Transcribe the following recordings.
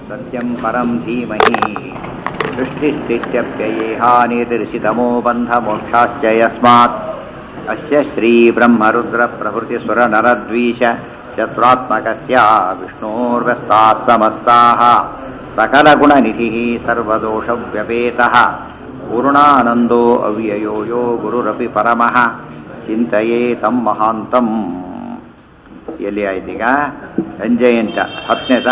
सत्यं परं धीमहि सृष्टिस्थित्यप्ययेहानिर्दिर्शितमो बन्धमोक्षाश्च यस्मात् अस्य श्रीब्रह्मरुद्रप्रभृतिसुरनरद्वीष चतुरात्मकस्य विष्णोर्व्यस्ताः समस्ताः सकलगुणनिधिः सर्वदोषव्यपेतः पूर्णानन्दो अव्ययो यो गुरुरपि परमः ಚಿಂತೆಯೇ ತಮ್ಮ ಮಹಾಂತಂ ಎಲ್ಲಿ ಆಯ್ತೀಗ ಸಂಜಯ್ ಅಂತ ಹತ್ತನೇದ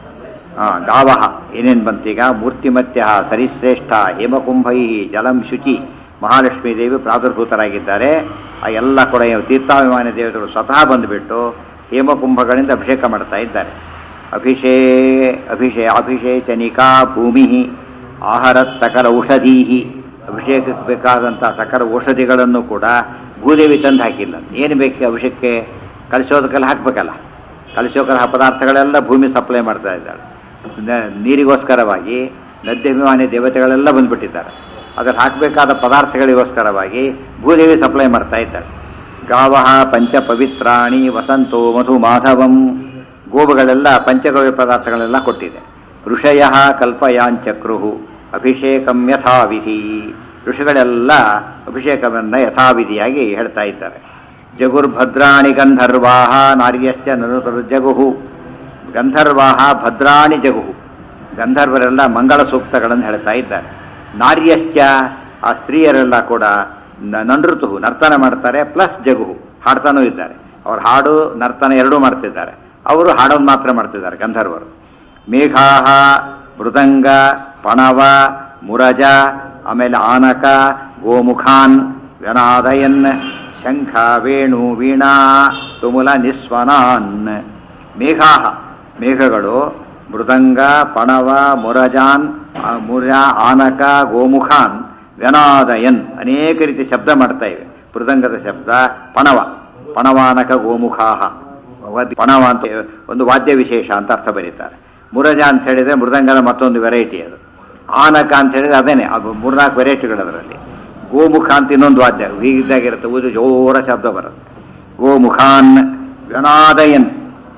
ಗಾವ ಏನೇನು ಬಂತೀಗ ಮೂರ್ತಿಮತ್ಯ ಸರಿಶ್ರೇಷ್ಠ ಹೇಮಕುಂಭೈ ಜಲಂ ಶುಚಿ ಮಹಾಲಕ್ಷ್ಮೀ ದೇವಿ ಪ್ರಾದುರ್ಭೂತರಾಗಿದ್ದಾರೆ ಆ ಎಲ್ಲ ಕೂಡ ತೀರ್ಥಾಭಿಮಾನಿ ದೇವತೆಗಳು ಸ್ವತಃ ಬಂದುಬಿಟ್ಟು ಹೇಮಕುಂಭಗಳಿಂದ ಅಭಿಷೇಕ ಮಾಡ್ತಾ ಇದ್ದಾರೆ ಅಭಿಷೇ ಅಭಿಷೇ ಅಭಿಷೇಚನಿಕಾ ಭೂಮಿ ಆಹಾರತ್ ಸಕಲ ಔಷಧೀ ಅಭಿಷೇಕಕ್ಕೆ ಬೇಕಾದಂಥ ಸಕಲ ಔಷಧಿಗಳನ್ನು ಕೂಡ ಭೂದೇವಿ ತಂದು ಹಾಕಿಲ್ಲ ಏನು ಬೇಕು ಅಭಿಷೇಕಕ್ಕೆ ಕಲಿಸೋದಕ್ಕೆಲ್ಲ ಹಾಕಬೇಕಲ್ಲ ಕಲಿಸೋಕಲ್ಲ ಪದಾರ್ಥಗಳೆಲ್ಲ ಭೂಮಿ ಸಪ್ಲೈ ಮಾಡ್ತಾ ಇದ್ದಾಳೆ ನೀರಿಗೋಸ್ಕರವಾಗಿ ನದ್ಯಾಭಿಮಾನಿ ದೇವತೆಗಳೆಲ್ಲ ಬಂದುಬಿಟ್ಟಿದ್ದಾರೆ ಅದ್ರಲ್ಲಿ ಹಾಕಬೇಕಾದ ಪದಾರ್ಥಗಳಿಗೋಸ್ಕರವಾಗಿ ಭೂದೇವಿ ಸಪ್ಲೈ ಮಾಡ್ತಾ ಇದ್ದಾಳೆ ಗಾವ ಪಂಚ ಪವಿತ್ರಾಣಿ ವಸಂತೋ ಮಧು ಮಾಧವಂ ಗೋವುಗಳೆಲ್ಲ ಪಂಚಗವ್ಯ ಪದಾರ್ಥಗಳೆಲ್ಲ ಕೊಟ್ಟಿದೆ ಋಷಯ ಕಲ್ಪಯಾಂಚಕ್ರುಹು ಅಭಿಷೇಕಂ ಯಥಾವಿಧಿ ಋಷಿಗಳೆಲ್ಲ ಅಭಿಷೇಕವನ್ನು ಯಥಾವಿಧಿಯಾಗಿ ಹೇಳ್ತಾ ಇದ್ದಾರೆ ಜಗುರ್ಭದ್ರಾಣಿ ಗಂಧರ್ವಾಹ ನಾರ್ಯಶ್ಚ ನರು ಜಗುಹು ಗಂಧರ್ವಾಹ ಭದ್ರಾಣಿ ಜಗುಹು ಗಂಧರ್ವರೆಲ್ಲ ಮಂಗಳ ಸೂಕ್ತಗಳನ್ನು ಹೇಳ್ತಾ ಇದ್ದಾರೆ ನಾರ್ಯಶ್ಚ ಆ ಸ್ತ್ರೀಯರೆಲ್ಲ ಕೂಡ ನನೃತು ನರ್ತನ ಮಾಡ್ತಾರೆ ಪ್ಲಸ್ ಜಗುಹು ಹಾಡ್ತಾನೂ ಇದ್ದಾರೆ ಅವ್ರು ಹಾಡು ನರ್ತನ ಎರಡೂ ಮಾಡ್ತಿದ್ದಾರೆ ಅವರು ಹಾಡೋದು ಮಾತ್ರ ಮಾಡ್ತಿದ್ದಾರೆ ಗಂಧರ್ವರು ಮೇಘಾಹ ಮೃದಂಗ ಪಣವ ಮುರಜ ಆಮೇಲೆ ಆನಕ ಗೋಮುಖಾನ್ ವ್ಯನಾದಯನ್ ಶಂಖ ವೇಣು ವೀಣಾ ತುಮುಲ ನಿಸ್ವನಾನ್ ಮೇಘಾಹ ಮೇಘಗಳು ಮೃದಂಗ ಪಣವ ಮುರಜಾನ್ ಮುರ ಆನಕ ಗೋಮುಖಾನ್ ವ್ಯನಾದಯನ್ ಅನೇಕ ರೀತಿ ಶಬ್ದ ಮಾಡ್ತಾ ಇವೆ ಮೃದಂಗದ ಶಬ್ದ ಪಣವ ಪಣವಾನಕ ಗೋಮುಖಾಹ ಪಣವ ಅಂತ ಒಂದು ವಾದ್ಯ ವಿಶೇಷ ಅಂತ ಅರ್ಥ ಬರೀತಾರೆ ಮುರಜ ಅಂತ ಹೇಳಿದ್ರೆ ಮೃದಂಗದ ಮತ್ತೊಂದು ವೆರೈಟಿ ಅದು ಆನಕ ಅಂತ ಹೇಳಿದ್ರೆ ಅದೇನೆ ಅದು ಮೂರ್ನಾಲ್ಕು ವೆರೈಟಿಗಳು ಅದರಲ್ಲಿ ಗೋಮುಖ ಅಂತ ಇನ್ನೊಂದು ವಾದ್ಯ ಹೀಗಿದ್ದಾಗಿರುತ್ತೆ ಊದು ಜೋರ ಶಬ್ದ ಬರುತ್ತೆ ಗೋಮುಖಾನ್ ವ್ಯನಾದಯನ್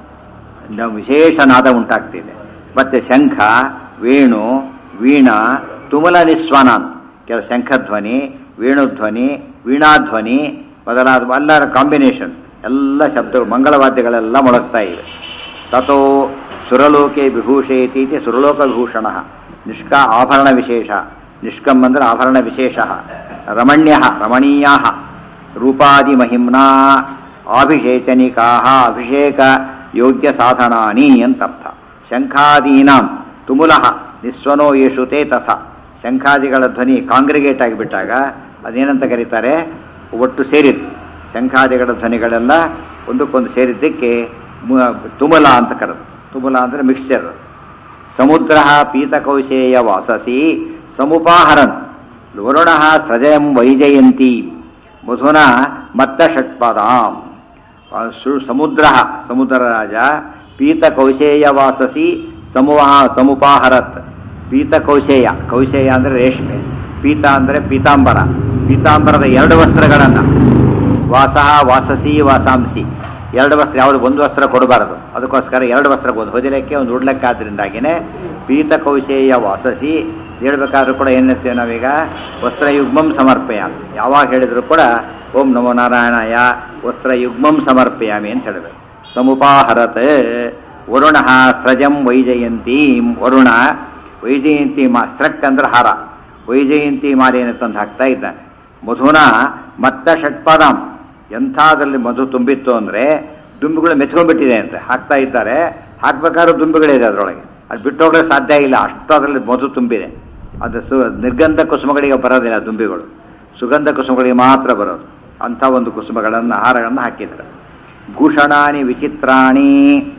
ವಿಶೇಷ ನಾದ ಉಂಟಾಗ್ತಿದೆ ಮತ್ತೆ ಶಂಖ ವೇಣು ವೀಣಾ ತುಮಲ ನಿಸ್ವನಾನ್ ಕೆಲ ಶಂಖಧ್ವನಿ ವೇಣುಧ್ವನಿ ವೀಣಾಧ್ವನಿ ಮೊದಲಾದ ಎಲ್ಲರ ಕಾಂಬಿನೇಷನ್ ಎಲ್ಲ ಶಬ್ದಗಳು ಮಂಗಳವಾದ್ಯಗಳೆಲ್ಲ ಮೊಳಗ್ತಾ ಇವೆ ತಥೋ ಸುರಲೋಕೆ ವಿಭೂಷೇತಿ ಸುರಲೋಕ ವಿಭೂಷಣ ನಿಷ್ಕ ಆಭರಣ ವಿಶೇಷ ನಿಷ್ಕಂ ಅಂದ್ರೆ ಆಭರಣ ವಿಶೇಷ ರಮಣ್ಯ ರಮಣೀಯ ರೂಪಾದಿ ಮಹಿಮ್ನಾ ಅಭಿಷೇಚನಿಕಾ ಅಭಿಷೇಕ ಯೋಗ್ಯ ಸಾಧನಾನಿ ಅಂತರ್ಥ ಶಂಖಾದೀನಾಂ ತುಮುಲ ನಿಸ್ವನೋ ಯೇಷು ತೇ ತಥ ಶಂಖಾದಿಗಳ ಧ್ವನಿ ಕಾಂಗ್ರಿಗೇಟ್ ಆಗಿಬಿಟ್ಟಾಗ ಅದೇನಂತ ಕರೀತಾರೆ ಒಟ್ಟು ಸೇರಿದ್ದು ಶಂಖಾದಿಗಳ ಧ್ವನಿಗಳೆಲ್ಲ ಒಂದಕ್ಕೊಂದು ಸೇರಿದ್ದಕ್ಕೆ ತುಮುಲ ಅಂತ ಕರೆದು ತುಮುಲ ಅಂದರೆ ಮಿಕ್ಸ್ಚರ್ ಸಮುದ್ರ ಪೀತಕೌಶೇಯ ವಾಸಸಿ ಸಮುಪಾಹರನ್ ವರುಣ ಸೃಜಯಂ ವೈಜಯಂತಿ ಮಧುನ ಮತ್ತ ಷಟ್ಪದಾಂ ಸಮುದ್ರ ಸಮುದ್ರ ರಾಜ ಪೀತಕೌಶೇಯ ವಾಸಸಿ ಸಮೂಹ ಸಮುಪಾಹರತ್ ಪೀತಕೌಶೇಯ ಕೌಶೇಯ ಅಂದರೆ ರೇಷ್ಮೆ ಪೀತ ಅಂದರೆ ಪೀತಾಂಬರ ಪೀತಾಂಬರದ ಎರಡು ವಸ್ತ್ರಗಳನ್ನು ವಾಸಃ ವಾಸಸಿ ವಾಸಾಂಸಿ ಎರಡು ವಸ್ತ್ರ ಯಾವುದು ಒಂದು ವಸ್ತ್ರ ಕೊಡಬಾರದು ಅದಕ್ಕೋಸ್ಕರ ಎರಡು ವಸ್ತ್ರ ಒಂದು ಹೊದಿಲಕ್ಕೆ ಒಂದು ಉಡ್ಲಕ್ಕಾದ್ರಿಂದಾಗಿನೇ ಪೀತ ಕೌಶೇಯ ವಾಸಸಿ ಹೇಳ್ಬೇಕಾದ್ರೂ ಕೂಡ ಏನಿರ್ತೇವೆ ನಾವೀಗ ವಸ್ತ್ರಯುಗ್ಮಂ ಸಮರ್ಪಯಾಮಿ ಯಾವಾಗ ಹೇಳಿದ್ರು ಕೂಡ ಓಂ ನಮೋ ನಾರಾಯಣಯ ವಸ್ತ್ರಯುಗ್ಮಂ ಸಮರ್ಪಯಾಮಿ ಅಂತ ಹೇಳಬೇಕು ಸಮುಪಾಹರತ್ ವರುಣ ಸ್ರಜಂ ವೈಜಯಂತೀಂ ವರುಣ ವೈಜಯಂತಿ ಮಾ ಸ್ತ್ರಕ್ ಅಂದ್ರೆ ಹಾರ ವೈಜಯಂತಿ ಮಾಲೆಯನ್ನು ತಂದು ಹಾಕ್ತಾ ಇದ್ದಾನೆ ಮಧುನ ಮತ್ತ ಷಟ್ಪದಾಂ ಎಂಥದ್ರಲ್ಲಿ ಮಧು ತುಂಬಿತ್ತು ಅಂದರೆ ದುಂಬಿಗಳು ಮೆತ್ಕೊಂಡ್ಬಿಟ್ಟಿದೆ ಅಂತ ಹಾಕ್ತಾ ಇದ್ದಾರೆ ಹಾಕ್ಬೇಕಾದ್ರೂ ದುಂಬಿಗಳಿದೆ ಅದರೊಳಗೆ ಅದು ಬಿಟ್ಟೋಗ್ಲಿಕ್ಕೆ ಸಾಧ್ಯ ಇಲ್ಲ ಅಷ್ಟು ಅದರಲ್ಲಿ ಮಧು ತುಂಬಿದೆ ಅದು ಸು ನಿರ್ಗಂಧ ಕುಸುಮಗಳಿಗೆ ಬರೋದಿಲ್ಲ ದುಂಬಿಗಳು ಸುಗಂಧ ಕುಸುಮಗಳಿಗೆ ಮಾತ್ರ ಬರೋದು ಅಂಥ ಒಂದು ಕುಸುಮಗಳನ್ನು ಆಹಾರಗಳನ್ನು ಹಾಕಿದ್ದಾರೆ ಭೂಷಣಾನಿ ವಿಚಿತ್ರಾಣಿ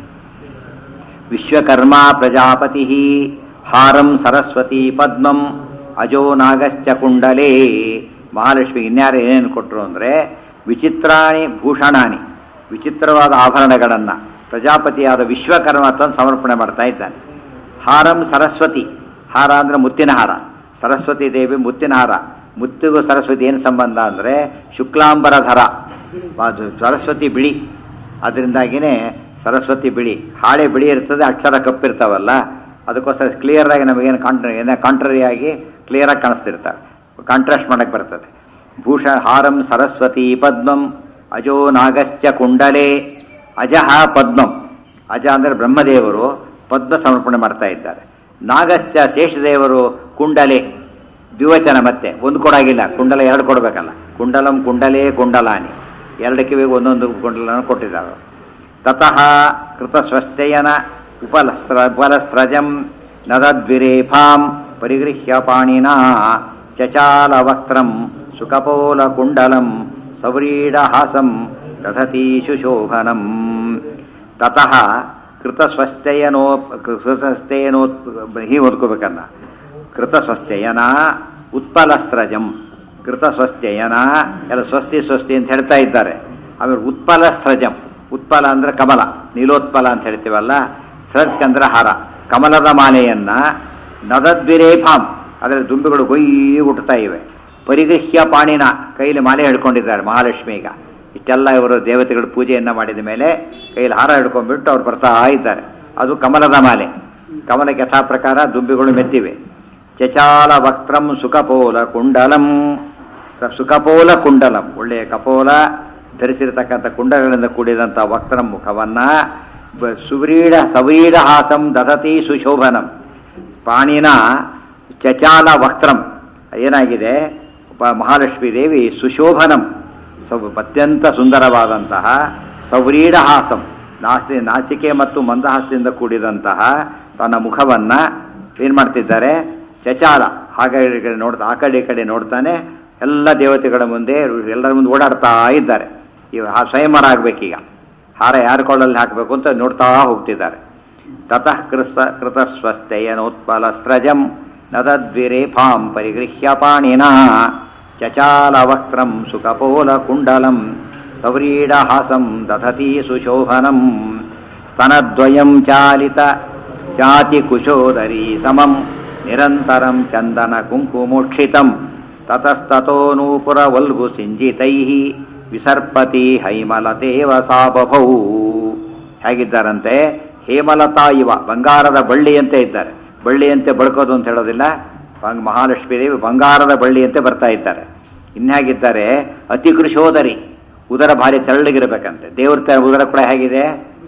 ವಿಶ್ವಕರ್ಮ ಪ್ರಜಾಪತಿ ಹಾರಂ ಸರಸ್ವತಿ ಪದ್ಮಂ ಅಜೋ ನಾಗಶ್ಚ ಕುಂಡಲೇ ಮಹಾಲಕ್ಷ್ಮಿ ಇನ್ಯಾರು ಏನೇನು ಕೊಟ್ಟರು ಅಂದರೆ ವಿಚಿತ್ರಾಣಿ ಭೂಷಣಾನಿ ವಿಚಿತ್ರವಾದ ಆಭರಣಗಳನ್ನು ಪ್ರಜಾಪತಿಯಾದ ವಿಶ್ವಕರ್ಮ ತಂದು ಸಮರ್ಪಣೆ ಮಾಡ್ತಾ ಇದ್ದಾನೆ ಹಾರಂ ಸರಸ್ವತಿ ಹಾರ ಅಂದರೆ ಮುತ್ತಿನ ಹಾರ ಸರಸ್ವತಿ ದೇವಿ ಮುತ್ತಿನ ಹಾರ ಮುತ್ತಿಗೂ ಸರಸ್ವತಿ ಏನು ಸಂಬಂಧ ಅಂದರೆ ಶುಕ್ಲಾಂಬರಧರ ಅದು ಸರಸ್ವತಿ ಬಿಳಿ ಅದರಿಂದಾಗಿನೇ ಸರಸ್ವತಿ ಬಿಳಿ ಹಾಳೆ ಬಿಳಿ ಇರ್ತದೆ ಅಕ್ಷರ ಕಪ್ಪಿರ್ತಾವಲ್ಲ ಅದಕ್ಕೋಸ್ಕರ ಕ್ಲಿಯರ್ ಆಗಿ ನಮಗೇನು ಕಾಂಟ್ರ ಏನೇ ಕಾಂಟ್ರರಿ ಆಗಿ ಕ್ಲಿಯರ್ ಆಗಿ ಕಾಣಿಸ್ತಿರ್ತಾರೆ ಕಾಂಟ್ರಾಸ್ಟ್ ಮಾಡಕ್ಕೆ ಬರ್ತದೆ ಭೂಷ ಹಾರಂ ಸರಸ್ವತಿ ಪದ್ಮಂ ಅಜೋ ನಾಗಶ್ಚ ಕುಂಡಲೆ ಅಜಃ ಪದ್ಮಂ ಅಜ ಅಂದರೆ ಬ್ರಹ್ಮದೇವರು ಪದ್ಮ ಸಮರ್ಪಣೆ ಮಾಡ್ತಾ ಇದ್ದಾರೆ ನಾಗಶ್ಚ ಶೇಷದೇವರು ಕುಂಡಲೆ ದ್ವಿವಚನ ಮತ್ತೆ ಒಂದು ಕೊಡಾಗಿಲ್ಲ ಕುಂಡಲ ಎರಡು ಕೊಡಬೇಕಲ್ಲ ಕುಂಡಲಂ ಕುಂಡಲೇ ಕುಂಡಲಾನಿ ಎರಡು ಕಿವಿಗೆ ಒಂದೊಂದು ಕುಂಡಲನ ಕೊಟ್ಟಿದ್ದಾರೆ ತತಃ ಕೃತಸ್ವಸ್ಥೆಯನ ಉಪಲಸ್ತ್ರ ಉಪಲಸ್ತ್ರಜಂ ನದದ್ವಿರೇಫಾಂ ಪರಿಗೃಹ್ಯ ಪಾಣಿನಾ ಚಚಾಲವಕ್ತ್ರಂ ಸುಕಪೋಲಕುಂಡಲಂ ಸವ್ರೀಡಹಾಸಂ ದಧತಿ ಶುಶೋಭನಂ ತತಃ ಕೃತಸ್ವಸ್ಥೆಯನೋ ಕೃತಸ್ಥೇನೋ ಹೀಗೆ ಓದ್ಕೋಬೇಕನ್ನ ಕೃತಸ್ವಸ್ಥೆಯನ ಉತ್ಪಲಸ್ತ್ರಜಂ ಕೃತಸ್ವಸ್ಥೆಯನ ಎಲ್ಲ ಸ್ವಸ್ತಿ ಸ್ವಸ್ತಿ ಅಂತ ಹೇಳ್ತಾ ಇದ್ದಾರೆ ಆಮೇಲೆ ಉತ್ಪಲಸ್ತ್ರಜಂ ಉತ್ಪಲ ಅಂದ್ರೆ ಕಮಲ ನೀಲೋತ್ಪಲ ಅಂತ ಹೇಳ್ತೀವಲ್ಲ ಸ್ರಜ್ ಅಂದ್ರೆ ಹಾರ ಕಮಲದ ಮಾಲೆಯನ್ನ ನದದ್ವಿರೇಫಾಂ ಅದರ ದುಂಬಿಗಳು ಗೊಯ್ಯಿ ಹುಟ್ಟುತ್ತಾ ಇವೆ ಪರಿಗೃಹ್ಯ ಪಾಣಿನ ಕೈಲಿ ಮಾಲೆ ಹಿಡ್ಕೊಂಡಿದ್ದಾರೆ ಮಹಾಲಕ್ಷ್ಮಿ ಈಗ ಇಷ್ಟೆಲ್ಲ ಇವರು ದೇವತೆಗಳ ಪೂಜೆಯನ್ನ ಮಾಡಿದ ಮೇಲೆ ಕೈಲಿ ಹಾರ ಹಿಡ್ಕೊಂಡ್ಬಿಟ್ಟು ಅವ್ರು ಬರ್ತಾ ಇದ್ದಾರೆ ಅದು ಕಮಲದ ಮಾಲೆ ಕಮಲಕ್ಕೆ ಯಥಾ ಪ್ರಕಾರ ದುಂಬಿಗಳು ಮೆತ್ತಿವೆ ಚಚಾಲ ವಕ್ತ್ರಂ ಸುಖಪೋಲ ಕುಂಡಲಂ ಸುಖಪೋಲ ಕುಂಡಲಂ ಒಳ್ಳೆಯ ಕಪೋಲ ಧರಿಸಿರತಕ್ಕಂಥ ಕುಂಡಗಳಿಂದ ಕೂಡಿದಂಥ ವಕ್ರ ಮುಖವನ್ನ ಬ- ಸುವ್ರೀಡ ಸವ್ರೀಡ ಹಾಸಂ ದದತಿ ಸುಶೋಭನಂ ಪಾಣಿನ ಚಚಾಲ ವಕ್ತ್ರಂ ಏನಾಗಿದೆ ಪ- ಮಹಾಲಕ್ಷ್ಮೀ ದೇವಿ ಸುಶೋಭನಂ ಸವ್ ಅತ್ಯಂತ ಸುಂದರವಾದಂತಹ ಸವ್ರೀಡ ಹಾಸಂ ನಾಸ್ತಿ ನಾಚಿಕೆ ಮತ್ತು ಮಂದಹಾಸದಿಂದ ಕೂಡಿದಂತಹ ತನ್ನ ಮುಖವನ್ನ ಏನ್ ಮಾಡ್ತಿದ್ದಾರೆ ಚಚಾಲ ಹಾಗೆ ಈ ಕಡೆ ನೋಡ್ತಾ ಆ ಕಡೆ ಈ ಕಡೆ ನೋಡ್ತಾನೆ ಎಲ್ಲ ದೇವತೆಗಳ ಮುಂದೆ ಎಲ್ಲರ ಮುಂದೆ ಓಡಾಡ್ತಾ ಇದ್ದಾರೆ ಇವ ಆ ಸ್ವಯಂವರ ಆಗ್ಬೇಕೀಗ ಹಾರ ಯಾರ ಕೊಳ್ಳಲ್ಲಿ ಹಾಕಬೇಕು ಅಂತ ನೋಡ್ತಾ ಹೋಗ್ತಿದ್ದಾರೆ ತತಃ ಕೃತ ಕೃತಸ್ವಸ್ಥೆಯನೋತ್ಪಲಸ್ತ್ರಜಂ ನದದ್ವಿರೇಫಾಂ ಪರಿಗೃಹ್ಯ ಪಾಣಿನಾ ಚಚಾಲವಕ್ತ್ರಂ ಸುಕಪೋಲಕುಂಡಲಂ ಸವ್ರೀಡಹಾಸಂ ದಧತಿ ಸುಶೋಭನಂ ಸ್ತನದ್ವಯಂ ಚಾಲಿತ ಚಾತಿಕುಶೋದರಿ ಸಮಂ ನಿರಂತರಂ ಚಂದನ ಕುಂಕುಮೋಕ್ಷಿತಂ ತತಸ್ತತೋ ನೂಪುರವಲ್ಗು ಸಿಂಜಿತೈಃ ವಿಸರ್ಪತಿ ಹೈಮಲತೇವ ಸಾಬಭೌ ಹೇಗಿದ್ದಾರಂತೆ ಹೇಮಲತಾ ಇವ ಬಂಗಾರದ ಬಳ್ಳಿಯಂತೆ ಇದ್ದಾರೆ ಬಳ್ಳಿಯಂತೆ ಬಳ್ಕೋದು ಅಂತ ಹೇಳೋದಿಲ್ಲ ಬಂಗ್- ಮಹಾಲಕ್ಷ್ಮೀ ದೇವಿ ಬಂಗಾರದ ಬಳ್ಳಿಯಂತೆ ಬರ್ತಾ ಇದ್ದಾರೆ ಇನ್ಯಾಗಿದ್ದಾರೆ ಅತಿ ಕೃಶೋದರಿ ಉದರ ಭಾರಿ ತೆಳ್ಳಗಿರ್ಬೇಕಂತೆ ದೇವ್ರ ತ- ಉದರ ಕೂಡ ಹೇಗಿದೆ